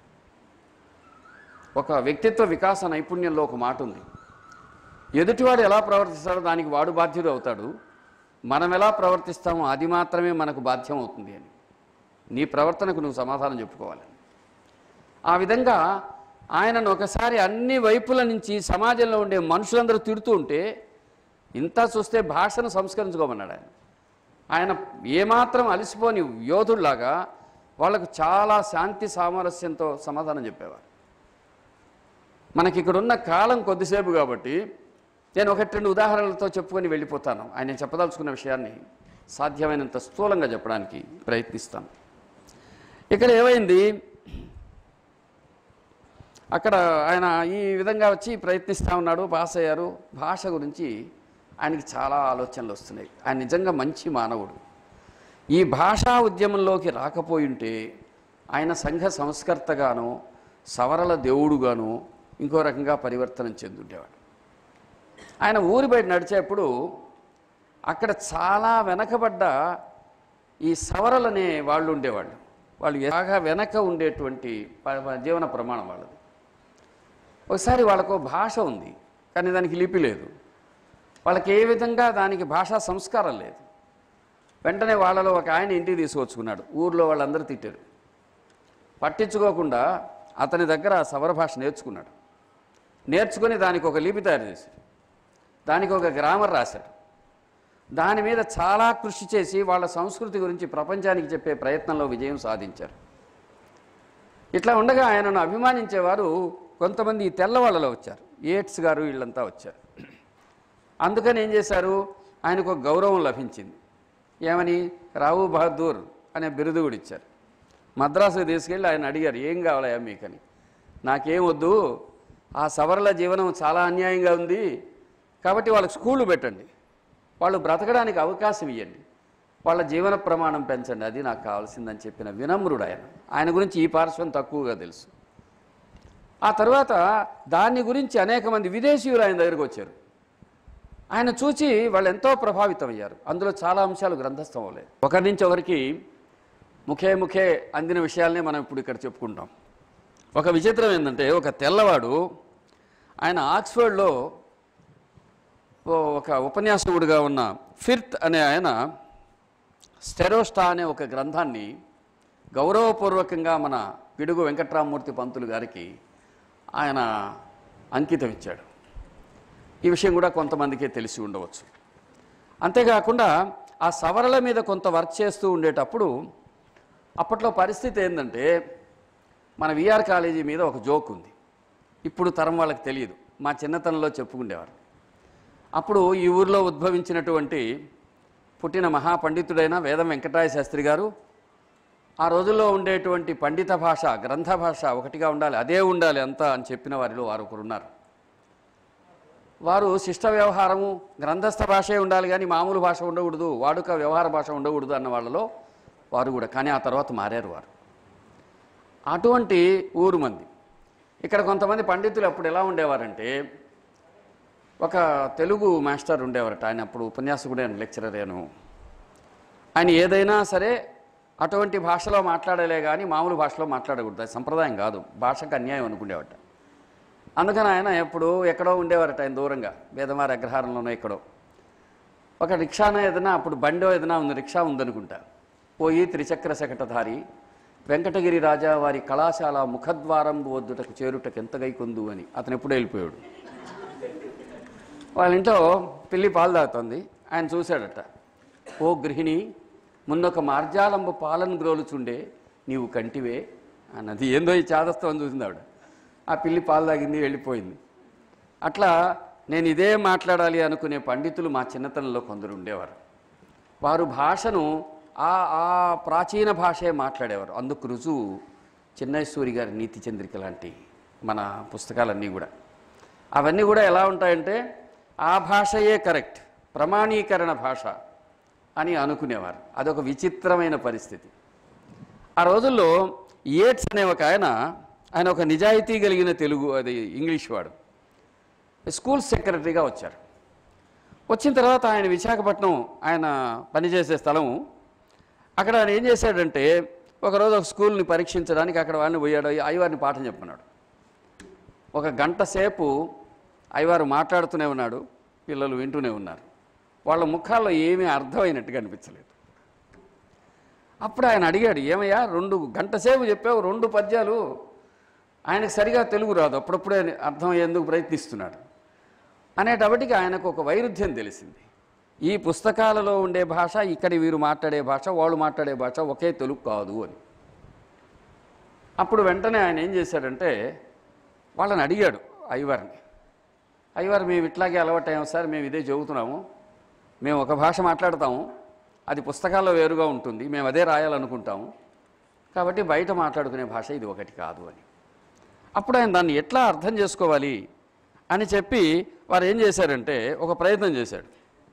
Speaker 1: ఒక వ్యక్తిత్వ వికాస నైపుణ్యంలో ఒక మాట ఉంది ఎదుటివాడు ఎలా ప్రవర్తిస్తాడో దానికి వాడు బాధ్యుడు అవుతాడు మనం ఎలా ప్రవర్తిస్తామో అది మాత్రమే మనకు బాధ్యం అవుతుంది అని నీ ప్రవర్తనకు నువ్వు సమాధానం చెప్పుకోవాలి ఆ విధంగా ఆయనను ఒకసారి అన్ని వైపుల నుంచి సమాజంలో ఉండే మనుషులందరూ తిడుతూ ఉంటే ఇంత చూస్తే భాషను సంస్కరించుకోమన్నాడు ఆయన ఆయన ఏమాత్రం అలసిపోని యోధుల్లాగా వాళ్ళకు చాలా శాంతి సామరస్యంతో సమాధానం చెప్పేవారు మనకి ఇక్కడ ఉన్న కాలం కొద్దిసేపు కాబట్టి నేను ఒకటి రెండు ఉదాహరణలతో చెప్పుకొని వెళ్ళిపోతాను ఆయన చెప్పదలుచుకున్న విషయాన్ని సాధ్యమైనంత స్థూలంగా చెప్పడానికి ప్రయత్నిస్తాను ఇక్కడ ఏమైంది అక్కడ ఆయన ఈ విధంగా వచ్చి ప్రయత్నిస్తూ ఉన్నాడు పాస్ అయ్యారు భాష గురించి ఆయనకి చాలా ఆలోచనలు వస్తున్నాయి ఆయన నిజంగా మంచి మానవుడు ఈ భాషా ఉద్యమంలోకి రాకపోయి ఉంటే ఆయన సంఘ సంస్కర్తగానో సవరల దేవుడుగానో ఇంకో రకంగా పరివర్తనం చెందుండేవాడు ఆయన ఊరి బయట నడిచేప్పుడు అక్కడ చాలా వెనకబడ్డ ఈ సవరలనే వాళ్ళు ఉండేవాళ్ళు వాళ్ళు బాగా వెనక ఉండేటువంటి ప- ప- జీవన ప్రమాణం వాళ్ళది ఒకసారి వాళ్ళకు భాష ఉంది కానీ దానికి లిపి లేదు వాళ్ళకి ఏ విధంగా దానికి భాషా సంస్కారం లేదు వెంటనే వాళ్ళలో ఒక ఆయన ఇంటికి తీసుకొచ్చుకున్నాడు ఊర్లో వాళ్ళందరూ తిట్టారు పట్టించుకోకుండా అతని దగ్గర ఆ సవర భాష నేర్చుకున్నాడు నేర్చుకొని దానికి ఒక లిపి తయారు చేశాడు దానికి ఒక గ్రామర్ రాశాడు దాని మీద చాలా కృషి చేసి వాళ్ళ సంస్కృతి గురించి ప్రపంచానికి చెప్పే ప్రయత్నంలో విజయం సాధించారు ఇట్లా ఉండగా ఆయనను అభిమానించేవారు కొంతమంది ఈ తెల్లవాళ్ళలో వచ్చారు ఏట్స్ గారు వీళ్ళంతా వచ్చారు అందుకని ఏం చేశారు ఆయనకు ఒక గౌరవం లభించింది ఏమని రావు బహదూర్ అనే బిరుదు కూడా ఇచ్చారు మద్రాసు తీసుకెళ్ళి ఆయన అడిగారు ఏం కావాలయా మీకని నాకేం వద్దు ఆ సవర్ల జీవనం చాలా అన్యాయంగా ఉంది కాబట్టి వాళ్ళకి స్కూళ్ళు పెట్టండి వాళ్ళు బ్రతకడానికి అవకాశం ఇవ్వండి వాళ్ళ జీవన ప్రమాణం పెంచండి అది నాకు కావాల్సిందని చెప్పిన వినమ్రుడు ఆయన ఆయన గురించి ఈ పార్శ్వం తక్కువగా తెలుసు ఆ తర్వాత దాని గురించి అనేక మంది విదేశీయులు ఆయన దగ్గరకు వచ్చారు ఆయన చూసి వాళ్ళు ఎంతో ప్రభావితం అయ్యారు అందులో చాలా అంశాలు గ్రంథస్థం అవ్వలేదు ఒకరి నుంచి ఒకరికి ముఖే ముఖే అందిన విషయాలనే మనం ఇప్పుడు ఇక్కడ చెప్పుకుంటాం ఒక విచిత్రం ఏంటంటే ఒక తెల్లవాడు ఆయన ఆక్స్ఫర్డ్లో ఓ- ఒక ఉపన్యాసకుడిగా ఉన్న ఫిర్త్ అనే ఆయన స్టెరోస్టా అనే ఒక గ్రంథాన్ని గౌరవపూర్వకంగా మన పిడుగు వెంకట్రామమూర్తి పంతులు గారికి ఆయన అంకితం ఇచ్చాడు ఈ విషయం కూడా కొంతమందికే తెలిసి ఉండవచ్చు అంతేకాకుండా ఆ సవరల మీద కొంత వర్క్ చేస్తూ ఉండేటప్పుడు అప్పట్లో పరిస్థితి ఏంటంటే మన విఆర్ కాలేజీ మీద ఒక జోక్ ఉంది ఇప్పుడు తరం వాళ్ళకి తెలియదు మా చిన్నతనంలో చెప్పుకుండేవారు అప్పుడు ఈ ఊర్లో ఉద్భవించినటువంటి పుట్టిన మహాపండితుడైన వేదం వెంకటరాయ శాస్త్రి గారు ఆ రోజుల్లో ఉండేటువంటి పండిత భాష గ్రంథ భాష ఒకటిగా ఉండాలి అదే ఉండాలి అంతా అని చెప్పిన వారిలో వారు ఒకరు ఉన్నారు వారు శిష్ట వ్యవహారము గ్రంథస్థ భాషే ఉండాలి కానీ మామూలు భాష ఉండకూడదు వాడుక వ్యవహార భాష ఉండకూడదు అన్న వాళ్ళలో వారు కూడా కానీ ఆ తర్వాత మారారు వారు అటువంటి ఊరు మంది ఇక్కడ కొంతమంది పండితులు అప్పుడు ఎలా ఉండేవారంటే ఒక తెలుగు మాస్టర్ ఉండేవారట ఆయన అప్పుడు ఉపన్యాసకుడే లెక్చరర్ అను ఆయన ఏదైనా సరే అటువంటి భాషలో మాట్లాడలే కానీ మామూలు భాషలో మాట్లాడకూడదు అది సంప్రదాయం కాదు భాషకు అన్యాయం అనుకునేవాట అందుకని ఆయన ఎప్పుడు ఎక్కడో ఉండేవారట ఆయన దూరంగా వేదమారి అగ్రహారంలోనో ఎక్కడో ఒక రిక్షానో ఏదైనా అప్పుడు బండో ఏదైనా ఉంది రిక్షా ఉందనుకుంటా పోయి త్రిచక్ర శకటధారి వెంకటగిరి రాజా వారి కళాశాల ముఖద్వారం వద్దుటకు చేరుటకు ఎంత గైకొందు అని అతను ఎప్పుడు వెళ్ళిపోయాడు వాళ్ళ ఇంట్లో పిల్లి పాలు తాగుతుంది ఆయన చూశాడట ఓ గృహిణి మున్నొక మార్జాలంబు పాలన గ్రోలుచుండే నీవు కంటివే అన్నది ఏందో ఈ చాదస్తం అని చూసింది ఆవిడ ఆ పిల్లి పాలు తాగింది వెళ్ళిపోయింది అట్లా నేను ఇదే మాట్లాడాలి అనుకునే పండితులు మా చిన్నతనంలో కొందరు ఉండేవారు వారు భాషను ఆ ఆ ప్రాచీన భాషే మాట్లాడేవారు అందుకు రుజువు చిన్నైశ్వరి గారి నీతి చంద్రిక లాంటి మన పుస్తకాలన్నీ కూడా అవన్నీ కూడా ఎలా ఉంటాయంటే ఆ భాషయే కరెక్ట్ ప్రమాణీకరణ భాష అని అనుకునేవారు అదొక విచిత్రమైన పరిస్థితి ఆ రోజుల్లో ఏట్స్ అనే ఒక ఆయన ఆయన ఒక నిజాయితీ కలిగిన తెలుగు అది ఇంగ్లీష్ వాడు స్కూల్ సెక్రటరీగా వచ్చారు వచ్చిన తర్వాత ఆయన విశాఖపట్నం ఆయన పనిచేసే స్థలం అక్కడ ఆయన ఏం చేశాడంటే ఒకరోజు ఒక స్కూల్ని పరీక్షించడానికి అక్కడ వాళ్ళని పోయాడు అయ్యవారిని పాఠం చెప్పన్నాడు ఒక గంట సేపు అయ్యవారు మాట్లాడుతూనే ఉన్నాడు పిల్లలు వింటూనే ఉన్నారు వాళ్ళ ముఖాల్లో ఏమీ అర్థమైనట్టుగా అనిపించలేదు అప్పుడు ఆయన అడిగాడు ఏమయ్యా రెండు గంట సేపు చెప్పావు రెండు పద్యాలు ఆయనకు సరిగా తెలుగు రాదు అప్పుడప్పుడే అర్థం అయ్యేందుకు ప్రయత్నిస్తున్నాడు అనేటప్పటికి ఆయనకు ఒక వైరుధ్యం తెలిసింది ఈ పుస్తకాలలో ఉండే భాష ఇక్కడ వీరు మాట్లాడే భాష వాళ్ళు మాట్లాడే భాష ఒకే తెలుగు కాదు అని అప్పుడు వెంటనే ఆయన ఏం చేశాడంటే వాళ్ళని అడిగాడు అయ్యవారిని అయ్యవారు మేము ఇట్లాగే అలవాటయ్యాం సార్ మేము ఇదే చెబుతున్నాము మేము ఒక భాష మాట్లాడతాము అది పుస్తకాల్లో వేరుగా ఉంటుంది మేము అదే రాయాలనుకుంటాము కాబట్టి బయట మాట్లాడుకునే భాష ఇది ఒకటి కాదు అని అప్పుడు ఆయన దాన్ని ఎట్లా అర్థం చేసుకోవాలి అని చెప్పి వారు ఏం చేశారంటే ఒక ప్రయత్నం చేశాడు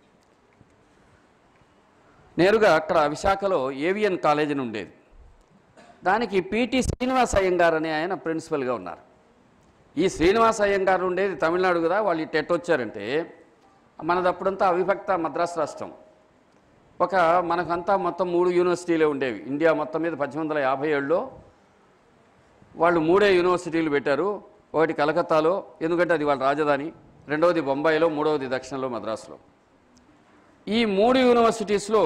Speaker 1: నేరుగా అక్కడ విశాఖలో ఏవిఎన్ కాలేజ్ అని ఉండేది దానికి పిటి శ్రీనివాస్ అయ్యంగార్ అనే ఆయన ప్రిన్సిపల్గా ఉన్నారు ఈ శ్రీనివాస్ అయ్యంగారు ఉండేది తమిళనాడు కదా వాళ్ళు ఇటు ఎట్టు వచ్చారంటే మనది అప్పుడంతా అవిభక్త మద్రాసు రాష్ట్రం ఒక మనకంతా మొత్తం మూడు యూనివర్సిటీలే ఉండేవి ఇండియా మొత్తం మీద పద్దెనిమిది వందల యాభై ఏడులో వాళ్ళు మూడే యూనివర్సిటీలు పెట్టారు ఒకటి కలకత్తాలో ఎందుకంటే అది వాళ్ళ రాజధాని రెండవది బొంబాయిలో మూడవది దక్షిణంలో మద్రాసులో ఈ మూడు యూనివర్సిటీస్లో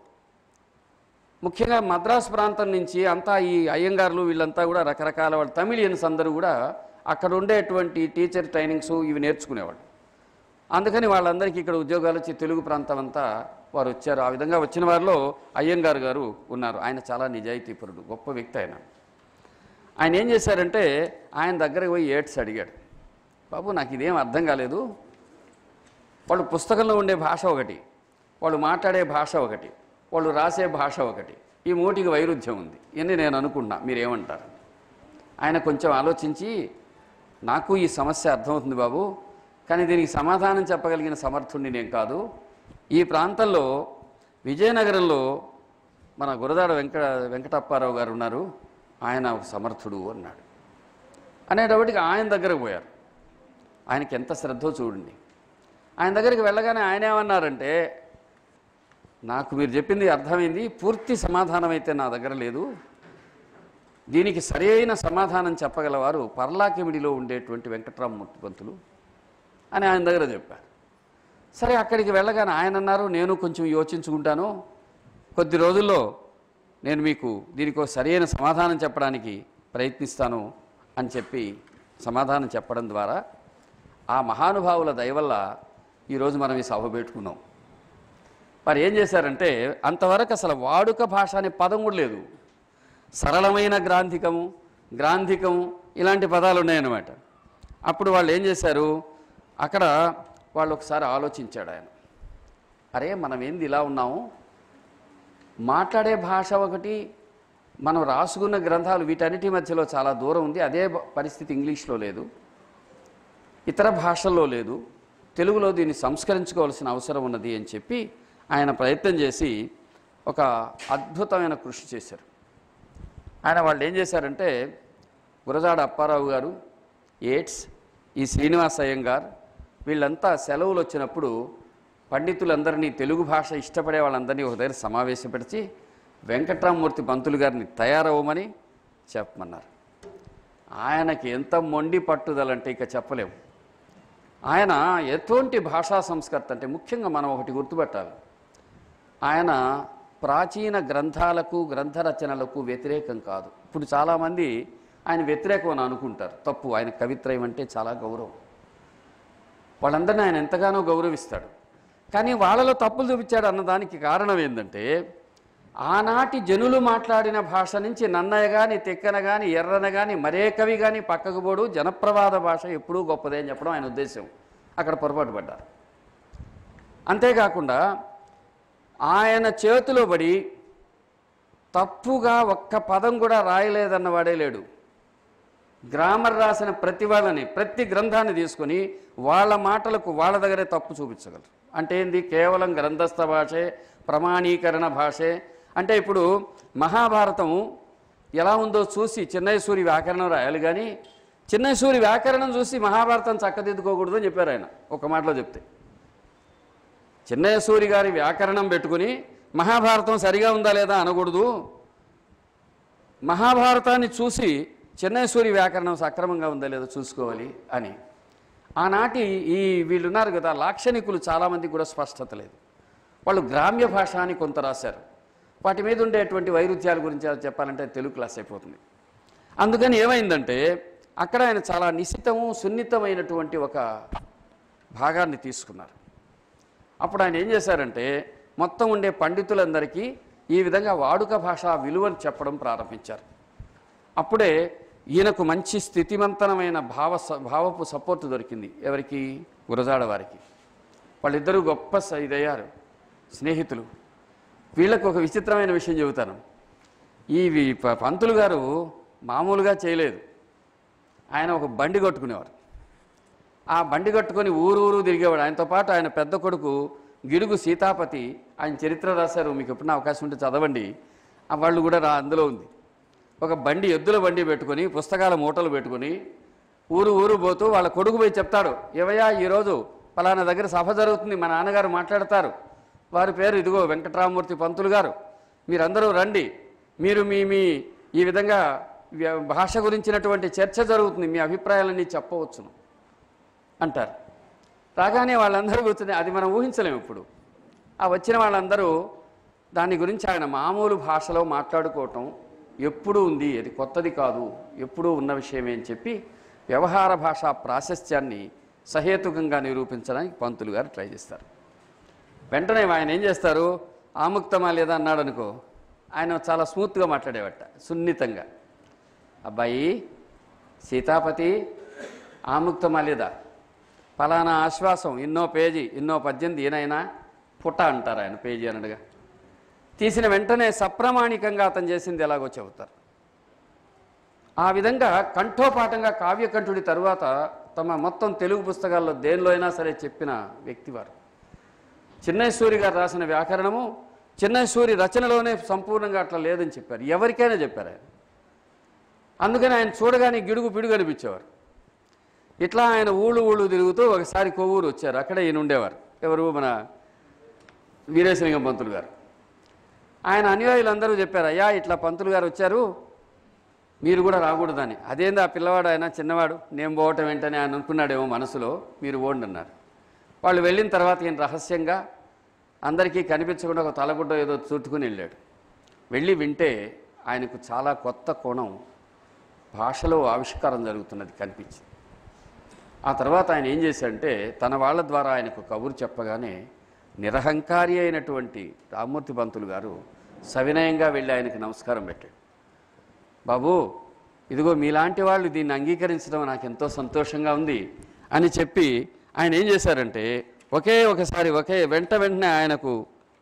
Speaker 1: ముఖ్యంగా మద్రాస్ ప్రాంతం నుంచి అంతా ఈ అయ్యంగార్లు వీళ్ళంతా కూడా రకరకాల వాళ్ళు తమిళియన్స్ అందరూ కూడా అక్కడ ఉండేటువంటి టీచర్ ట్రైనింగ్స్ ఇవి నేర్చుకునేవాళ్ళు అందుకని వాళ్ళందరికీ ఇక్కడ ఉద్యోగాలు వచ్చి తెలుగు ప్రాంతం అంతా వారు వచ్చారు ఆ విధంగా వచ్చిన వారిలో అయ్యంగార్ గారు ఉన్నారు ఆయన చాలా నిజాయితీపరుడు గొప్ప వ్యక్తి ఆయన ఆయన ఏం చేశారంటే ఆయన దగ్గరికి పోయి ఏడ్స్ అడిగాడు బాబు నాకు ఇదేం అర్థం కాలేదు వాళ్ళు పుస్తకంలో ఉండే భాష ఒకటి వాళ్ళు మాట్లాడే భాష ఒకటి వాళ్ళు రాసే భాష ఒకటి ఈ మూటికి వైరుధ్యం ఉంది ఇవన్నీ నేను అనుకుంటున్నా మీరేమంటారు ఆయన కొంచెం ఆలోచించి నాకు ఈ సమస్య అర్థమవుతుంది బాబు కానీ దీనికి సమాధానం చెప్పగలిగిన సమర్థుడిని నేను కాదు ఈ ప్రాంతంలో విజయనగరంలో మన గురదాడ వెంకట వెంకటప్పారావు గారు ఉన్నారు ఆయన ఒక సమర్థుడు అన్నాడు అనేటప్పటికి ఆయన దగ్గరకు పోయారు ఆయనకి ఎంత శ్రద్ధో చూడండి ఆయన దగ్గరికి వెళ్ళగానే ఆయన ఏమన్నారంటే నాకు మీరు చెప్పింది అర్థమైంది పూర్తి సమాధానం అయితే నా దగ్గర లేదు దీనికి సరైన సమాధానం చెప్పగలవారు పర్లాకిమిడిలో ఉండేటువంటి వెంకట్రామమూర్తి పంతులు అని ఆయన దగ్గర చెప్పారు సరే అక్కడికి వెళ్ళగానే ఆయన అన్నారు నేను కొంచెం యోచించుకుంటాను కొద్ది రోజుల్లో నేను మీకు దీనికి ఒక సరైన సమాధానం చెప్పడానికి ప్రయత్నిస్తాను అని చెప్పి సమాధానం చెప్పడం ద్వారా ఆ మహానుభావుల దయ వల్ల ఈరోజు మనం ఈ సభ పెట్టుకున్నాం మరి ఏం చేశారంటే అంతవరకు అసలు వాడుక భాష అనే పదం కూడా లేదు సరళమైన గ్రాంధికము గ్రాంధికము ఇలాంటి పదాలు ఉన్నాయన్నమాట అప్పుడు వాళ్ళు ఏం చేశారు అక్కడ వాళ్ళు ఒకసారి ఆలోచించాడు ఆయన అరే మనం ఏంది ఇలా ఉన్నాము మాట్లాడే భాష ఒకటి మనం రాసుకున్న గ్రంథాలు వీటన్నిటి మధ్యలో చాలా దూరం ఉంది అదే బ- పరిస్థితి ఇంగ్లీష్లో లేదు ఇతర భాషల్లో లేదు తెలుగులో దీన్ని సంస్కరించుకోవాల్సిన అవసరం ఉన్నది అని చెప్పి ఆయన ప్రయత్నం చేసి ఒక అద్భుతమైన కృషి చేశారు ఆయన వాళ్ళు ఏం చేశారంటే గురజాడ అప్పారావు గారు ఏట్స్ ఈ శ్రీనివాస అయ్యంగార్ వీళ్ళంతా సెలవులు వచ్చినప్పుడు పండితులందరినీ తెలుగు భాష ఇష్టపడే వాళ్ళందరినీ ఒక దగ్గర సమావేశపరిచి వెంకట్రామమూర్తి పంతులు గారిని తయారవ్వమని చెప్పమన్నారు ఆయనకి ఎంత మొండి పట్టుదలంటే ఇక చెప్పలేము ఆయన ఎటువంటి భాషా సంస్కర్త అంటే ముఖ్యంగా మనం ఒకటి గుర్తుపెట్టాలి ఆయన ప్రాచీన గ్రంథాలకు గ్రంథ రచనలకు వ్యతిరేకం కాదు ఇప్పుడు చాలామంది ఆయన వ్యతిరేకం అని అనుకుంటారు తప్పు ఆయన కవిత్రయం అంటే చాలా గౌరవం వాళ్ళందరినీ ఆయన ఎంతగానో గౌరవిస్తాడు కానీ వాళ్ళలో తప్పులు చూపించాడు అన్నదానికి కారణం ఏంటంటే ఆనాటి జనులు మాట్లాడిన భాష నుంచి నన్నయ్య కానీ తెక్కన కానీ ఎర్రన కానీ మరే కవి కానీ పక్కకు పోడు జనప్రవాద భాష ఎప్పుడూ గొప్పదే అని చెప్పడం ఆయన ఉద్దేశం అక్కడ పొరపాటు పడ్డారు అంతేకాకుండా ఆయన చేతిలో పడి తప్పుగా ఒక్క పదం కూడా రాయలేదన్న వాడే లేడు గ్రామర్ రాసిన ప్రతి వాళ్ళని ప్రతి గ్రంథాన్ని తీసుకొని వాళ్ళ మాటలకు వాళ్ళ దగ్గరే తప్పు చూపించగలరు అంటే ఏంది కేవలం గ్రంథస్థ భాషే ప్రమాణీకరణ భాషే అంటే ఇప్పుడు మహాభారతం ఎలా ఉందో చూసి చిన్నయసూరి వ్యాకరణం రాయాలి కానీ చిన్నయసూరి వ్యాకరణం చూసి మహాభారతం చక్కదిద్దుకోకూడదు అని చెప్పారు ఆయన ఒక మాటలో చెప్తే చిన్నయసూరి గారి వ్యాకరణం పెట్టుకుని మహాభారతం సరిగా ఉందా లేదా అనకూడదు మహాభారతాన్ని చూసి చెన్నైసూరి వ్యాకరణం సక్రమంగా ఉందా లేదో చూసుకోవాలి అని ఆనాటి ఈ వీళ్ళు ఉన్నారు కదా లాక్షణికులు చాలామంది కూడా స్పష్టత లేదు వాళ్ళు గ్రామ్య భాష అని కొంత రాశారు వాటి మీద ఉండేటువంటి వైరుధ్యాల గురించి చెప్పాలంటే తెలుగు క్లాస్ అయిపోతుంది అందుకని ఏమైందంటే అక్కడ ఆయన చాలా నిశితము సున్నితమైనటువంటి ఒక భాగాన్ని తీసుకున్నారు అప్పుడు ఆయన ఏం చేశారంటే మొత్తం ఉండే పండితులందరికీ ఈ విధంగా వాడుక భాష విలువను చెప్పడం ప్రారంభించారు అప్పుడే ఈయనకు మంచి స్థితిమంతనమైన భావ స- భావపు సపోర్ట్ దొరికింది ఎవరికి గురజాడ వారికి వాళ్ళిద్దరూ గొప్ప స- ఇదయ్యారు స్నేహితులు వీళ్ళకు ఒక విచిత్రమైన విషయం చెబుతాను ఈ వి- ప- పంతులు గారు మామూలుగా చేయలేదు ఆయన ఒక బండి కొట్టుకునేవారు ఆ బండి కట్టుకొని ఊరు ఊరు తిరిగేవాడు ఆయనతో పాటు ఆయన పెద్ద కొడుకు గిడుగు సీతాపతి ఆయన చరిత్ర రాశారు మీకు ఎప్పుడైనా అవకాశం ఉంటే చదవండి ఆ వాళ్ళు కూడా రా అందులో ఉంది ఒక బండి ఎద్దుల బండి పెట్టుకొని పుస్తకాల మూటలు పెట్టుకొని ఊరు ఊరు పోతూ వాళ్ళ కొడుకు పోయి చెప్తాడు ఏవయ్యా ఈరోజు పలానా దగ్గర సభ జరుగుతుంది మా నాన్నగారు మాట్లాడతారు వారి పేరు ఇదిగో వెంకటరామమూర్తి పంతులు గారు మీరందరూ రండి మీరు మీ మీ ఈ విధంగా వ్య- భాష గురించినటువంటి చర్చ జరుగుతుంది మీ అభిప్రాయాలన్నీ చెప్పవచ్చును అంటారు రాగానే వాళ్ళందరూ కూర్చుని అది మనం ఊహించలేము ఇప్పుడు ఆ వచ్చిన వాళ్ళందరూ దాని గురించి ఆయన మామూలు భాషలో మాట్లాడుకోవటం ఎప్పుడూ ఉంది అది కొత్తది కాదు ఎప్పుడూ ఉన్న విషయమే అని చెప్పి వ్యవహార భాషా ప్రాశస్త్యాన్ని సహేతుకంగా నిరూపించడానికి పంతులు గారు ట్రై చేస్తారు వెంటనే ఆయన ఏం చేస్తారు ఆముక్తమా లేదా అన్నాడు అనుకో ఆయన చాలా స్మూత్గా మాట్లాడేవట సున్నితంగా అబ్బాయి సీతాపతి ఆముక్తమా లేదా ఫలానా ఆశ్వాసం ఇన్నో పేజీ ఇన్నో పద్దెనిమిది ఈయనైనా పుట్ట అంటారు ఆయన పేజీ అనడుగా తీసిన వెంటనే సప్రమాణికంగా అతను చేసింది ఎలాగో చెబుతారు ఆ విధంగా కంఠోపాఠంగా కావ్యకంఠుడి తరువాత తమ మొత్తం తెలుగు పుస్తకాల్లో దేనిలో అయినా సరే చెప్పిన వ్యక్తివారు చిన్నైసూరి గారు రాసిన వ్యాకరణము చిన్నైసూరి రచనలోనే సంపూర్ణంగా అట్లా లేదని చెప్పారు ఎవరికైనా చెప్పారు ఆయన అందుకని ఆయన చూడగానే గిడుగు పిడుగు అనిపించేవారు ఇట్లా ఆయన ఊళ్ళు ఊళ్ళు తిరుగుతూ ఒకసారి కొవ్వూరు వచ్చారు అక్కడే ఈయన ఉండేవారు ఎవరు మన వీరేశలింగం పంతులు గారు ఆయన అనుయాయులందరూ చెప్పారు అయ్యా ఇట్లా పంతులు గారు వచ్చారు మీరు కూడా రాకూడదని అదేంది ఆ పిల్లవాడు ఆయన చిన్నవాడు నేను పోవటం వెంటనే ఆయన అనుకున్నాడేమో మనసులో మీరు ఓండి అన్నారు వాళ్ళు వెళ్ళిన తర్వాత ఈయన రహస్యంగా అందరికీ కనిపించకుండా ఒక తలగుడ్డ ఏదో చుట్టుకుని వెళ్ళాడు వెళ్ళి వింటే ఆయనకు చాలా కొత్త కోణం భాషలో ఆవిష్కారం జరుగుతున్నది కనిపించింది ఆ తర్వాత ఆయన ఏం చేశాడంటే తన వాళ్ళ ద్వారా ఆయనకు కబురు చెప్పగానే నిరహంకారి అయినటువంటి రామ్మూర్తి పంతులు గారు సవినయంగా వెళ్ళి ఆయనకు నమస్కారం పెట్టాడు బాబు ఇదిగో మీలాంటి వాళ్ళు దీన్ని అంగీకరించడం నాకు ఎంతో సంతోషంగా ఉంది అని చెప్పి ఆయన ఏం చేశారంటే ఒకే ఒకసారి ఒకే వెంట వెంటనే ఆయనకు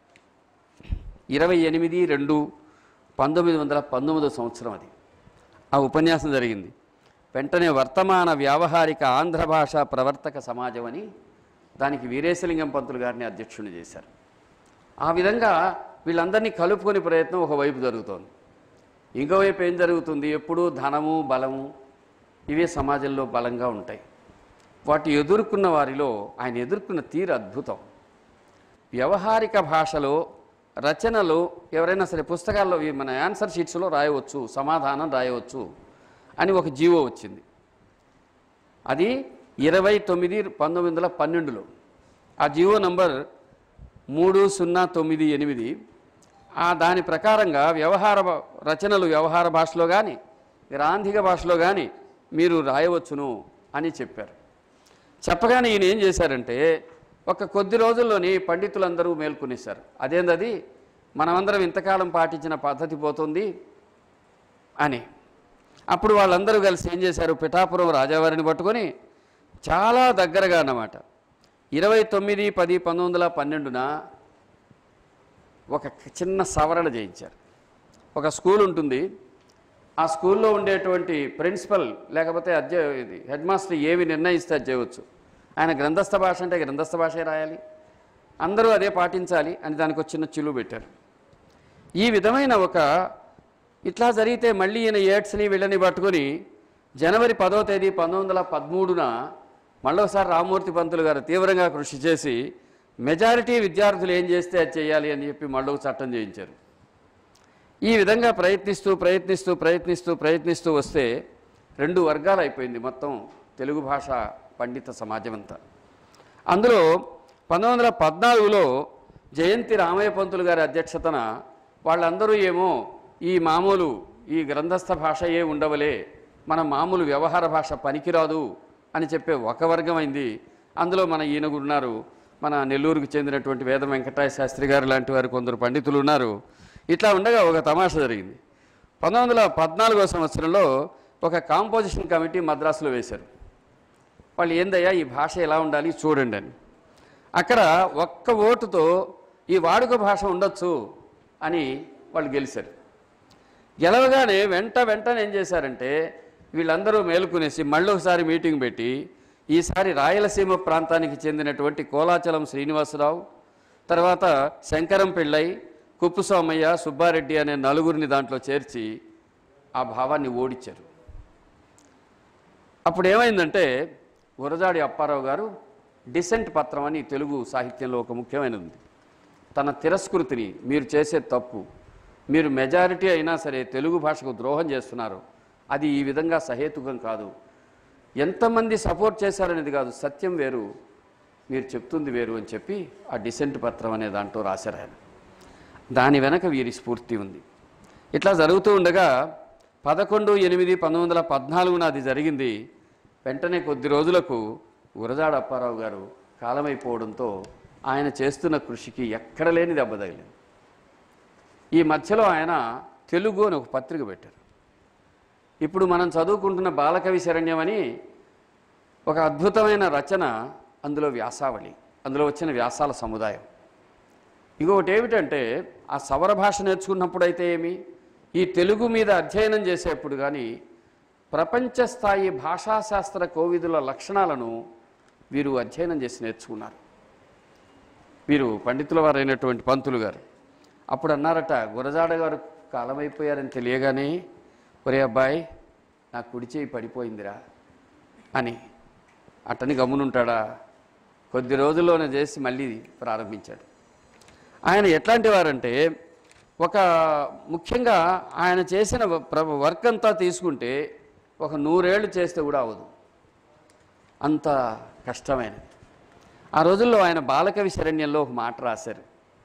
Speaker 1: ఇరవై ఎనిమిది రెండు పంతొమ్మిది వందల పంతొమ్మిదో సంవత్సరం అది ఆ ఉపన్యాసం జరిగింది వెంటనే వర్తమాన వ్యావహారిక ఆంధ్ర భాష ప్రవర్తక సమాజం అని దానికి వీరేశలింగం పంతులు గారిని అధ్యక్షుని చేశారు ఆ విధంగా వీళ్ళందరినీ కలుపుకొని ప్రయత్నం ఒకవైపు జరుగుతోంది ఇంకోవైపు ఏం జరుగుతుంది ఎప్పుడూ ధనము బలము ఇవే సమాజంలో బలంగా ఉంటాయి వాటి ఎదుర్కొన్న వారిలో ఆయన ఎదుర్కొన్న తీరు అద్భుతం వ్యవహారిక భాషలో రచనలు ఎవరైనా సరే పుస్తకాల్లో ఈ మన ఆన్సర్ షీట్స్లో రాయవచ్చు సమాధానం రాయవచ్చు అని ఒక జీవో వచ్చింది అది ఇరవై తొమ్మిది పంతొమ్మిది వందల పన్నెండులో ఆ జీవో నంబర్ మూడు సున్నా తొమ్మిది ఎనిమిది ఆ దాని ప్రకారంగా వ్యవహార భా- రచనలు వ్యవహార భాషలో కానీ గ్రాంధిక భాషలో కానీ మీరు రాయవచ్చును అని చెప్పారు చెప్పగానే ఈయన ఏం చేశారంటే ఒక కొద్ది రోజుల్లోని పండితులందరూ మేల్కొనేశారు అదేందది మనమందరం ఇంతకాలం పాటించిన పద్ధతి పోతుంది అని అప్పుడు వాళ్ళందరూ కలిసి ఏం చేశారు పిఠాపురం రాజావారిని పట్టుకొని చాలా దగ్గరగా అన్నమాట ఇరవై తొమ్మిది పది పంతొమ్మిది వందల పన్నెండున ఒక చిన్న సవరణ చేయించారు ఒక స్కూల్ ఉంటుంది ఆ స్కూల్లో ఉండేటువంటి ప్రిన్సిపల్ లేకపోతే అధ్య ఇది హెడ్ మాస్టర్ ఏవి నిర్ణయిస్తే అది చేయవచ్చు ఆయన గ్రంథస్థ భాష అంటే గ్రంథస్థ భాషే రాయాలి అందరూ అదే పాటించాలి అని దానికి ఒక చిన్న చిలువ పెట్టారు ఈ విధమైన ఒక ఇట్లా జరిగితే మళ్ళీ ఈయన ఏడ్స్ని వీళ్ళని పట్టుకొని జనవరి పదో తేదీ పంతొమ్మిది వందల పదమూడున మళ్ళొకసారి రామూర్తి పంతులు గారు తీవ్రంగా కృషి చేసి మెజారిటీ విద్యార్థులు ఏం చేస్తే అది చేయాలి అని చెప్పి మళ్ళీ ఒక చట్టం చేయించారు ఈ విధంగా ప్రయత్నిస్తూ ప్రయత్నిస్తూ ప్రయత్నిస్తూ ప్రయత్నిస్తూ వస్తే రెండు వర్గాలు అయిపోయింది మొత్తం తెలుగు భాష పండిత సమాజం అంతా అందులో పంతొమ్మిది వందల పద్నాలుగులో జయంతి రామయ్య పంతులు గారి అధ్యక్షతన వాళ్ళందరూ ఏమో ఈ మామూలు ఈ గ్రంథస్థ భాష ఏ ఉండవలే మన మామూలు వ్యవహార భాష పనికిరాదు అని చెప్పే ఒక వర్గం అయింది అందులో మన ఈయన ఉన్నారు మన నెల్లూరుకు చెందినటువంటి వేద వెంకటాయ శాస్త్రి గారు లాంటి వారు కొందరు పండితులు ఉన్నారు ఇట్లా ఉండగా ఒక తమాషా జరిగింది పంతొమ్మిది వందల పద్నాలుగో సంవత్సరంలో ఒక కాంపోజిషన్ కమిటీ మద్రాసులో వేశారు వాళ్ళు ఏందయ్యా ఈ భాష ఎలా ఉండాలి చూడండి అని అక్కడ ఒక్క ఓటుతో ఈ వాడుక భాష ఉండొచ్చు అని వాళ్ళు గెలిచారు గెలవగానే వెంట వెంటనే ఏం చేశారంటే వీళ్ళందరూ మేలుకునేసి మళ్ళీ ఒకసారి మీటింగ్ పెట్టి ఈసారి రాయలసీమ ప్రాంతానికి చెందినటువంటి కోలాచలం శ్రీనివాసరావు తర్వాత శంకరం పిళ్ళై కుప్పుస్వామయ్య సుబ్బారెడ్డి అనే నలుగురిని దాంట్లో చేర్చి ఆ భావాన్ని ఓడించారు అప్పుడు ఏమైందంటే గురజాడి అప్పారావు గారు డిసెంట్ పత్రం అని తెలుగు సాహిత్యంలో ఒక ముఖ్యమైనది ఉంది తన తిరస్కృతిని మీరు చేసే తప్పు మీరు మెజారిటీ అయినా సరే తెలుగు భాషకు ద్రోహం చేస్తున్నారు అది ఈ విధంగా సహేతుకం కాదు ఎంతమంది సపోర్ట్ చేశారనేది కాదు సత్యం వేరు మీరు చెప్తుంది వేరు అని చెప్పి ఆ డిసెంట్ పత్రం అనే దాంట్లో రాశారు ఆయన దాని వెనక వీరి స్ఫూర్తి ఉంది ఇట్లా జరుగుతూ ఉండగా పదకొండు ఎనిమిది పంతొమ్మిది వందల పద్నాలుగున అది జరిగింది వెంటనే కొద్ది రోజులకు గురజాడ అప్పారావు గారు కాలమైపోవడంతో ఆయన చేస్తున్న కృషికి ఎక్కడ లేని దెబ్బ తగిలింది ఈ మధ్యలో ఆయన తెలుగు అని ఒక పత్రిక పెట్టారు ఇప్పుడు మనం చదువుకుంటున్న బాలకవి శరణ్యం అని ఒక అద్భుతమైన రచన అందులో వ్యాసావళి అందులో వచ్చిన వ్యాసాల సముదాయం ఇంకొకటి ఏమిటంటే ఆ సవర భాష నేర్చుకున్నప్పుడైతే ఏమి ఈ తెలుగు మీద అధ్యయనం చేసేప్పుడు కానీ ప్రపంచ స్థాయి భాషాశాస్త్ర కోవిదుల లక్షణాలను వీరు అధ్యయనం చేసి నేర్చుకున్నారు వీరు పండితుల వారైనటువంటి పంతులు గారు అప్పుడు అన్నారట గురజాడ గారు కాలమైపోయారని తెలియగానే ఒరే అబ్బాయి నా కుడి చేయి పడిపోయిందిరా అని అట్టని గమ్మునుంటాడా కొద్ది రోజుల్లోనే చేసి మళ్ళీ ప్రారంభించాడు ఆయన ఎట్లాంటి వారంటే ఒక ముఖ్యంగా ఆయన చేసిన ప్ర- వర్క్ అంతా తీసుకుంటే ఒక నూరేళ్ళు చేస్తే కూడా అవ్వదు అంత కష్టమైనది ఆ రోజుల్లో ఆయన బాలకవి శరణ్యంలో ఒక మాట రాశారు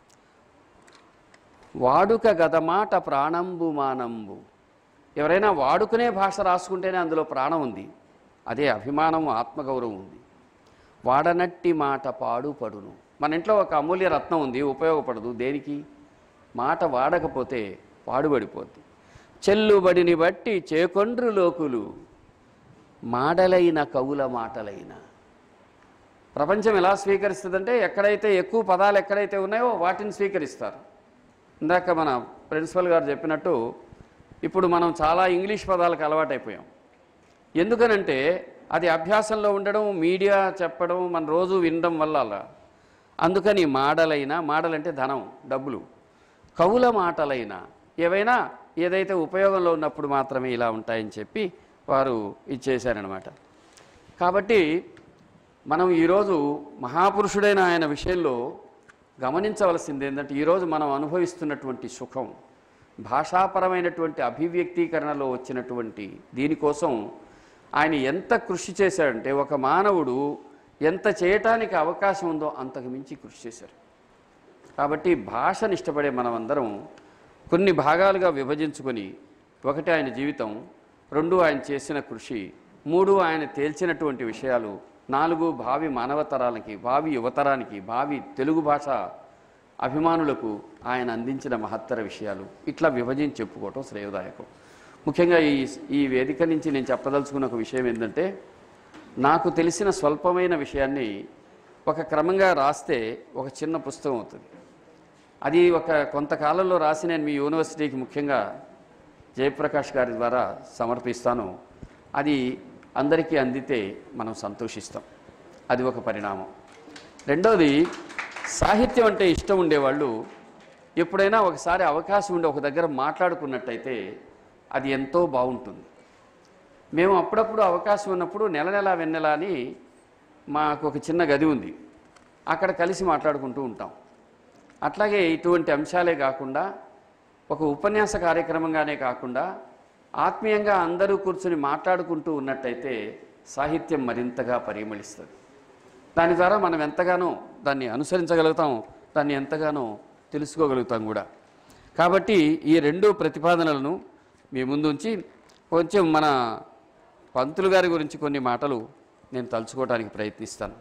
Speaker 1: వాడుక గదమాట ప్రాణంబు మానంబు ఎవరైనా వాడుకునే భాష రాసుకుంటేనే అందులో ప్రాణం ఉంది అదే అభిమానము ఆత్మగౌరవం ఉంది వాడనట్టి మాట పాడుపడును మన ఇంట్లో ఒక అమూల్య రత్నం ఉంది ఉపయోగపడదు దేనికి మాట వాడకపోతే పాడుబడిపోద్ది చెల్లుబడిని బట్టి చేకొండ్రు లోకులు మాడలైన కవుల మాటలైన ప్రపంచం ఎలా స్వీకరిస్తుందంటే ఎక్కడైతే ఎక్కువ పదాలు ఎక్కడైతే ఉన్నాయో వాటిని స్వీకరిస్తారు ఇందాక మన ప్రిన్సిపల్ గారు చెప్పినట్టు ఇప్పుడు మనం చాలా ఇంగ్లీష్ పదాలకు అలవాటైపోయాం ఎందుకనంటే అది అభ్యాసంలో ఉండడం మీడియా చెప్పడం మన రోజు వినడం వల్ల అలా అందుకని మాడలైన మాడలంటే ధనం డబ్బులు కవుల మాటలైన ఏవైనా ఏదైతే ఉపయోగంలో ఉన్నప్పుడు మాత్రమే ఇలా ఉంటాయని చెప్పి వారు ఇచ్చేశారనమాట కాబట్టి మనం ఈరోజు మహాపురుషుడైన ఆయన విషయంలో గమనించవలసింది ఏంటంటే ఈరోజు మనం అనుభవిస్తున్నటువంటి సుఖం భాషాపరమైనటువంటి అభివ్యక్తీకరణలో వచ్చినటువంటి దీనికోసం ఆయన ఎంత కృషి చేశాడంటే ఒక మానవుడు ఎంత చేయటానికి అవకాశం ఉందో అంతకు మించి కృషి చేశారు కాబట్టి భాషను ఇష్టపడే మనమందరం కొన్ని భాగాలుగా విభజించుకొని ఒకటి ఆయన జీవితం రెండు ఆయన చేసిన కృషి మూడు ఆయన తేల్చినటువంటి విషయాలు నాలుగు భావి మానవతరాలకి భావి యువతరానికి భావి తెలుగు భాష అభిమానులకు ఆయన అందించిన మహత్తర విషయాలు ఇట్లా విభజించి చెప్పుకోవటం శ్రేయోదాయకం ముఖ్యంగా ఈ ఈ వేదిక నుంచి నేను చెప్పదలుచుకున్న ఒక విషయం ఏంటంటే నాకు తెలిసిన స్వల్పమైన విషయాన్ని ఒక క్రమంగా రాస్తే ఒక చిన్న పుస్తకం అవుతుంది అది ఒక కొంతకాలంలో రాసి నేను మీ యూనివర్సిటీకి ముఖ్యంగా జయప్రకాష్ గారి ద్వారా సమర్పిస్తాను అది అందరికీ అందితే మనం సంతోషిస్తాం అది ఒక పరిణామం రెండోది సాహిత్యం అంటే ఇష్టం ఉండేవాళ్ళు ఎప్పుడైనా ఒకసారి అవకాశం ఉండి ఒక దగ్గర మాట్లాడుకున్నట్టయితే అది ఎంతో బాగుంటుంది మేము అప్పుడప్పుడు అవకాశం ఉన్నప్పుడు నెల నెల వెన్నెల అని మాకు ఒక చిన్న గది ఉంది అక్కడ కలిసి మాట్లాడుకుంటూ ఉంటాం అట్లాగే ఇటువంటి అంశాలే కాకుండా ఒక ఉపన్యాస కార్యక్రమంగానే కాకుండా ఆత్మీయంగా అందరూ కూర్చుని మాట్లాడుకుంటూ ఉన్నట్టయితే సాహిత్యం మరింతగా పరిమళిస్తుంది దాని ద్వారా మనం ఎంతగానో దాన్ని అనుసరించగలుగుతాం దాన్ని ఎంతగానో తెలుసుకోగలుగుతాం కూడా కాబట్టి ఈ రెండు ప్రతిపాదనలను మీ ముందుంచి కొంచెం మన పంతులు గారి గురించి కొన్ని మాటలు నేను తలుచుకోవడానికి ప్రయత్నిస్తాను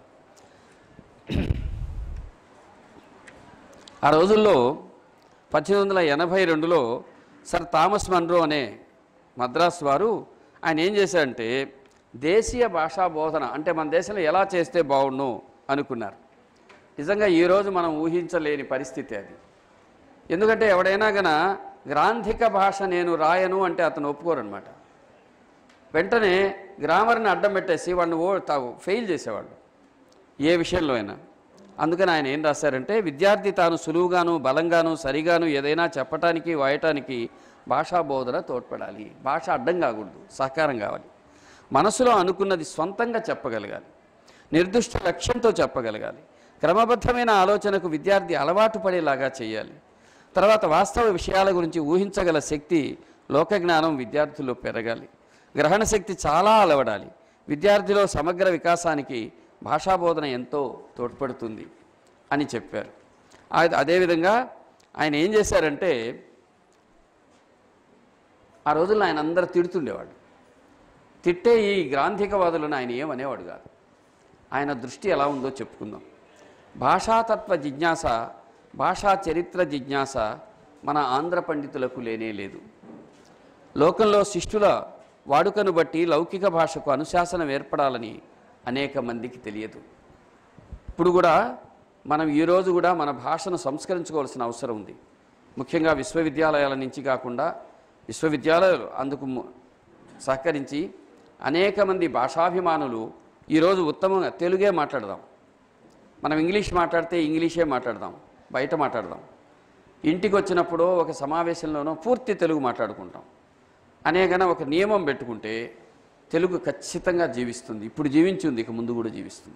Speaker 1: ఆ రోజుల్లో పద్దెనిమిది వందల ఎనభై రెండులో సర్ థామస్ మన్రో అనే మద్రాస్ వారు ఆయన ఏం చేశారంటే దేశీయ భాషా బోధన అంటే మన దేశంలో ఎలా చేస్తే బాగుండు అనుకున్నారు నిజంగా ఈరోజు మనం ఊహించలేని పరిస్థితి అది ఎందుకంటే ఎవడైనా గన గ్రాంధిక భాష నేను రాయను అంటే అతను ఒప్పుకోరనమాట వెంటనే గ్రామర్ని అడ్డం పెట్టేసి వాడిని ఓ తావు ఫెయిల్ చేసేవాళ్ళు ఏ విషయంలో అయినా అందుకని ఆయన ఏం రాశారంటే విద్యార్థి తాను సులువుగాను బలంగాను సరిగాను ఏదైనా చెప్పటానికి వాయటానికి భాషా బోధన తోడ్పడాలి భాష అడ్డం కాకూడదు సహకారం కావాలి మనసులో అనుకున్నది సొంతంగా చెప్పగలగాలి నిర్దిష్ట లక్ష్యంతో చెప్పగలగాలి క్రమబద్ధమైన ఆలోచనకు విద్యార్థి అలవాటు పడేలాగా చేయాలి తర్వాత వాస్తవ విషయాల గురించి ఊహించగల శక్తి లోకజ్ఞానం విద్యార్థుల్లో పెరగాలి గ్రహణ శక్తి చాలా అలవడాలి విద్యార్థిలో సమగ్ర వికాసానికి భాషా బోధన ఎంతో తోడ్పడుతుంది అని చెప్పారు ఆ- అదేవిధంగా ఆయన ఏం చేశారంటే ఆ రోజుల్లో ఆయన అందరు తిడుతుండేవాడు తిట్టే ఈ గ్రాంధికవాదులను ఆయన ఏమనేవాడు కాదు ఆయన దృష్టి ఎలా ఉందో చెప్పుకుందాం భాషాతత్వ జిజ్ఞాస భాషా చరిత్ర జిజ్ఞాస మన ఆంధ్ర పండితులకు లేనే లేదు లోకంలో శిష్టుల వాడుకను బట్టి లౌకిక భాషకు అనుశాసనం ఏర్పడాలని అనేక మందికి తెలియదు ఇప్పుడు కూడా మనం ఈరోజు కూడా మన భాషను సంస్కరించుకోవాల్సిన అవసరం ఉంది ముఖ్యంగా విశ్వవిద్యాలయాల నుంచి కాకుండా విశ్వవిద్యాలయాలు అందుకు ము- సహకరించి అనేక మంది భాషాభిమానులు ఈరోజు ఉత్తమంగా తెలుగే మాట్లాడదాం మనం ఇంగ్లీష్ మాట్లాడితే ఇంగ్లీషే మాట్లాడదాం బయట మాట్లాడదాం ఇంటికి వచ్చినప్పుడు ఒక సమావేశంలోనో పూర్తి తెలుగు మాట్లాడుకుంటాం అనేకన ఒక నియమం పెట్టుకుంటే తెలుగు ఖచ్చితంగా జీవిస్తుంది ఇప్పుడు జీవించింది ఇక ముందు కూడా జీవిస్తుంది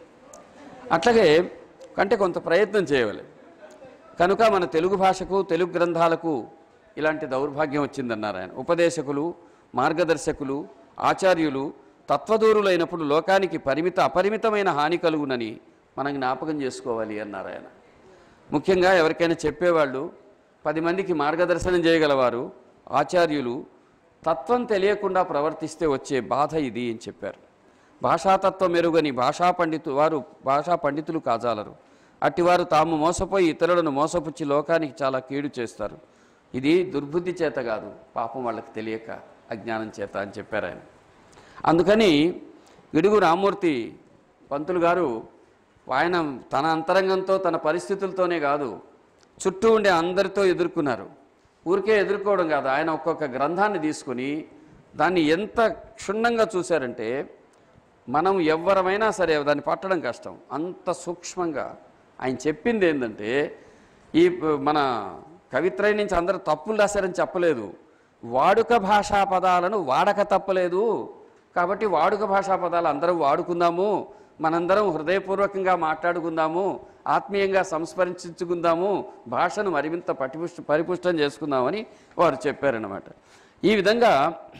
Speaker 1: అట్లాగే అంటే కొంత ప్రయత్నం చేయవాలి కనుక మన తెలుగు భాషకు తెలుగు గ్రంథాలకు ఇలాంటి దౌర్భాగ్యం వచ్చిందన్నారు ఆయన ఉపదేశకులు మార్గదర్శకులు ఆచార్యులు తత్వదూరులైనప్పుడు లోకానికి పరిమిత అపరిమితమైన హాని కలుగునని మనం జ్ఞాపకం చేసుకోవాలి అన్నారు ఆయన ముఖ్యంగా ఎవరికైనా చెప్పేవాళ్ళు పది మందికి మార్గదర్శనం చేయగలవారు ఆచార్యులు తత్వం తెలియకుండా ప్రవర్తిస్తే వచ్చే బాధ ఇది అని చెప్పారు భాషాతత్వం మెరుగని భాషా పండితు వారు భాషా పండితులు కాజాలరు అట్టివారు తాము మోసపోయి ఇతరులను మోసపుచ్చి లోకానికి చాలా కీడు చేస్తారు ఇది దుర్బుద్ధి చేత కాదు పాపం వాళ్ళకి తెలియక అజ్ఞానం చేత అని చెప్పారు ఆయన అందుకని గిడుగు రామ్మూర్తి పంతులు గారు ఆయన తన అంతరంగంతో తన పరిస్థితులతోనే కాదు చుట్టూ ఉండే అందరితో ఎదుర్కొన్నారు ఊరికే ఎదుర్కోవడం కాదు ఆయన ఒక్కొక్క గ్రంథాన్ని తీసుకుని దాన్ని ఎంత క్షుణ్ణంగా చూశారంటే మనం ఎవ్వరమైనా సరే దాన్ని పట్టడం కష్టం అంత సూక్ష్మంగా ఆయన చెప్పింది ఏంటంటే ఈ ప- మన కవిత్రయ నుంచి అందరూ తప్పులు రాశారని చెప్పలేదు వాడుక భాషా పదాలను వాడక తప్పలేదు కాబట్టి వాడుక భాషా పదాలు అందరూ వాడుకుందాము మనందరం హృదయపూర్వకంగా మాట్లాడుకుందాము ఆత్మీయంగా సంస్మరించుకుందాము భాషను మరింత పటిపుష్ట పరిపుష్టం చేసుకుందామని వారు చెప్పారన్నమాట ఈ విధంగా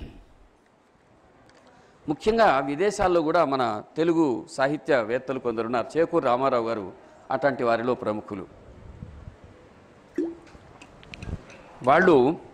Speaker 1: ముఖ్యంగా విదేశాల్లో కూడా మన తెలుగు సాహిత్యవేత్తలు కొందరున్నారు చేకూరు రామారావు గారు అట్లాంటి వారిలో ప్రముఖులు వాళ్ళు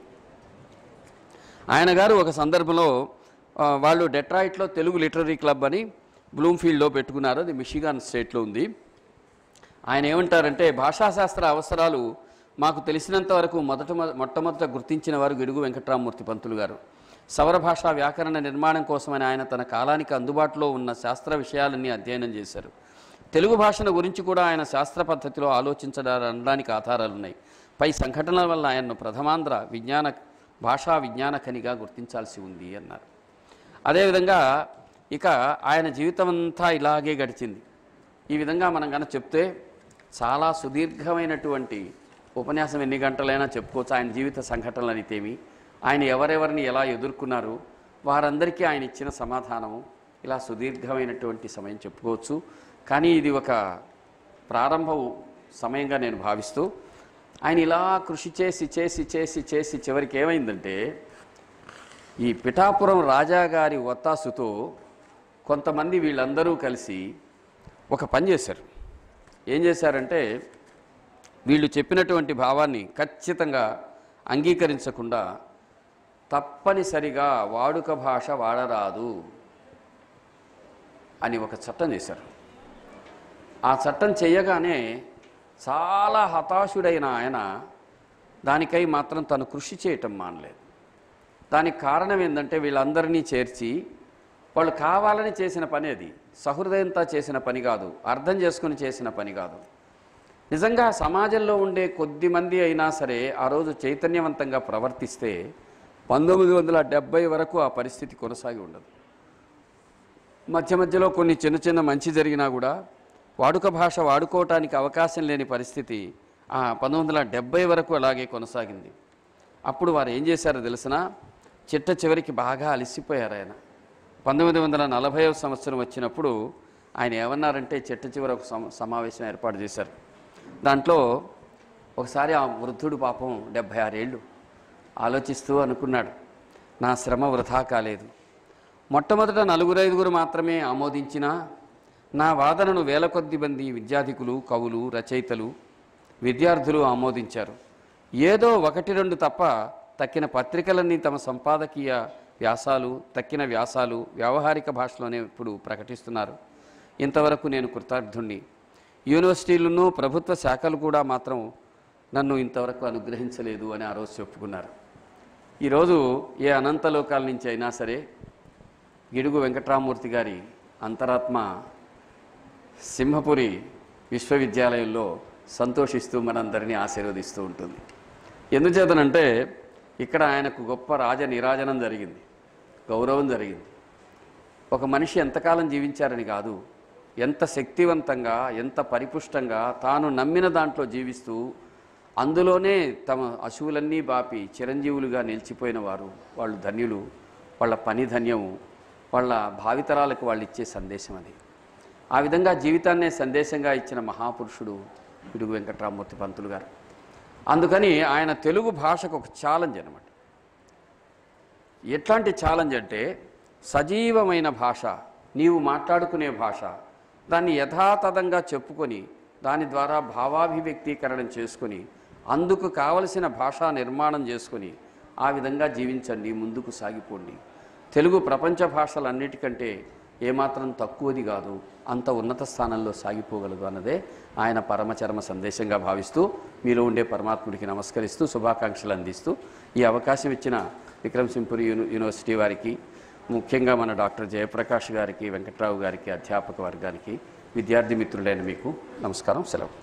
Speaker 1: ఆయన గారు ఒక సందర్భంలో ఆ, వాళ్ళు డెట్రాయిట్లో తెలుగు లిటరరీ క్లబ్ అని బ్లూమ్ఫీల్డ్లో పెట్టుకున్నారు అది మిషిగాన్ స్టేట్లో ఉంది ఆయన ఏమంటారంటే భాషాశాస్త్ర అవసరాలు మాకు తెలిసినంత వరకు మొదట మొట్టమొదట గుర్తించిన వారు గిడుగు వెంకట్రామమూర్తి పంతులు గారు సవర భాషా వ్యాకరణ నిర్మాణం కోసమని ఆయన తన కాలానికి అందుబాటులో ఉన్న శాస్త్ర విషయాలన్నీ అధ్యయనం చేశారు తెలుగు భాషను గురించి కూడా ఆయన శాస్త్ర పద్ధతిలో ఆలోచించడానికి ఆధారాలు ఉన్నాయి పై సంఘటనల వల్ల ఆయన్ను ప్రథమాంధ్ర విజ్ఞాన భాషా విజ్ఞాన ఖనిగా గుర్తించాల్సి ఉంది అన్నారు అదేవిధంగా ఇక ఆయన జీవితం అంతా ఇలాగే గడిచింది ఈ విధంగా మనం కనుక చెప్తే చాలా సుదీర్ఘమైనటువంటి ఉపన్యాసం ఎన్ని గంటలైనా చెప్పుకోవచ్చు ఆయన జీవిత సంఘటనలు అనేతేమి ఆయన ఎవరెవరిని ఎలా ఎదుర్కొన్నారు వారందరికీ ఆయన ఇచ్చిన సమాధానము ఇలా సుదీర్ఘమైనటువంటి సమయం చెప్పుకోవచ్చు కానీ ఇది ఒక ప్రారంభ సమయంగా నేను భావిస్తూ ఆయన ఇలా కృషి చేసి చేసి చేసి చేసి చివరికి ఏమైందంటే ఈ పిఠాపురం రాజాగారి ఒత్తాసుతో కొంతమంది వీళ్ళందరూ కలిసి ఒక పని చేశారు ఏం చేశారంటే వీళ్ళు చెప్పినటువంటి భావాన్ని ఖచ్చితంగా అంగీకరించకుండా తప్పనిసరిగా వాడుక భాష వాడరాదు అని ఒక చట్టం చేశారు ఆ చట్టం చేయగానే చాలా హతాశుడైన ఆయన దానికై మాత్రం తను కృషి చేయటం మానలేదు దానికి కారణం ఏంటంటే వీళ్ళందరినీ చేర్చి వాళ్ళు కావాలని చేసిన పని అది సహృదయంతో చేసిన పని కాదు అర్థం చేసుకుని చేసిన పని కాదు నిజంగా సమాజంలో ఉండే కొద్ది మంది అయినా సరే ఆ రోజు చైతన్యవంతంగా ప్రవర్తిస్తే పంతొమ్మిది వందల డెబ్బై వరకు ఆ పరిస్థితి కొనసాగి ఉండదు మధ్య మధ్యలో కొన్ని చిన్న చిన్న మంచి జరిగినా కూడా వాడుక భాష వాడుకోవటానికి అవకాశం లేని పరిస్థితి ఆ పంతొమ్మిది వందల డెబ్బై వరకు అలాగే కొనసాగింది అప్పుడు వారు ఏం చేశారో తెలిసిన చిట్ట చివరికి బాగా అలసిపోయారు ఆయన పంతొమ్మిది వందల నలభైవ సంవత్సరం వచ్చినప్పుడు ఆయన ఏమన్నారంటే చిట్ట చివరి ఒక సమ- సమావేశం ఏర్పాటు చేశారు దాంట్లో ఒకసారి ఆ వృద్ధుడు పాపం డెబ్భై ఆరేళ్ళు ఆలోచిస్తూ అనుకున్నాడు నా శ్రమ వృధా కాలేదు మొట్టమొదట నలుగురు ఐదుగురు మాత్రమే ఆమోదించిన నా వాదనను వేల కొద్ది మంది విద్యాధికులు కవులు రచయితలు విద్యార్థులు ఆమోదించారు ఏదో ఒకటి రెండు తప్ప తక్కిన పత్రికలన్నీ తమ సంపాదకీయ వ్యాసాలు తక్కిన వ్యాసాలు వ్యావహారిక భాషలోనే ఇప్పుడు ప్రకటిస్తున్నారు ఇంతవరకు నేను కృతార్థుణ్ణి యూనివర్సిటీలను ప్రభుత్వ శాఖలు కూడా మాత్రం నన్ను ఇంతవరకు అనుగ్రహించలేదు అని ఆ రోజు చెప్పుకున్నారు ఈరోజు ఏ అనంతలోకాల నుంచి అయినా సరే గిడుగు వెంకట్రామూర్తి గారి అంతరాత్మ సింహపురి విశ్వవిద్యాలయంలో సంతోషిస్తూ మనందరినీ ఆశీర్వదిస్తూ ఉంటుంది ఎందుచేతనంటే ఇక్కడ ఆయనకు గొప్ప రాజ నిరాజనం జరిగింది గౌరవం జరిగింది ఒక మనిషి ఎంతకాలం జీవించారని కాదు ఎంత శక్తివంతంగా ఎంత పరిపుష్టంగా తాను నమ్మిన దాంట్లో జీవిస్తూ అందులోనే తమ అశువులన్నీ బాపి చిరంజీవులుగా నిలిచిపోయిన వారు వాళ్ళు ధన్యులు వాళ్ళ పని ధన్యము వాళ్ళ భావితరాలకు వాళ్ళు ఇచ్చే సందేశం అది ఆ విధంగా జీవితాన్నే సందేశంగా ఇచ్చిన మహాపురుషుడు పిడుగు వెంకట్రామూర్తి పంతులు గారు అందుకని ఆయన తెలుగు భాషకు ఒక ఛాలెంజ్ అనమాట ఎట్లాంటి ఛాలెంజ్ అంటే సజీవమైన భాష నీవు మాట్లాడుకునే భాష దాన్ని యథాతథంగా చెప్పుకొని దాని ద్వారా భావాభివ్యక్తీకరణం చేసుకొని అందుకు కావలసిన భాషా నిర్మాణం చేసుకొని ఆ విధంగా జీవించండి ముందుకు సాగిపోండి తెలుగు ప్రపంచ భాషలన్నిటికంటే ఏమాత్రం తక్కువది కాదు అంత ఉన్నత స్థానంలో సాగిపోగలదు అన్నదే ఆయన పరమచరమ సందేశంగా భావిస్తూ మీలో ఉండే పరమాత్ముడికి నమస్కరిస్తూ శుభాకాంక్షలు అందిస్తూ ఈ అవకాశం ఇచ్చిన విక్రమ్ సింపురి యూని యూనివర్సిటీ వారికి ముఖ్యంగా మన డాక్టర్ జయప్రకాష్ గారికి వెంకట్రావు గారికి అధ్యాపక వర్గానికి విద్యార్థి మిత్రులైన మీకు నమస్కారం సెలవు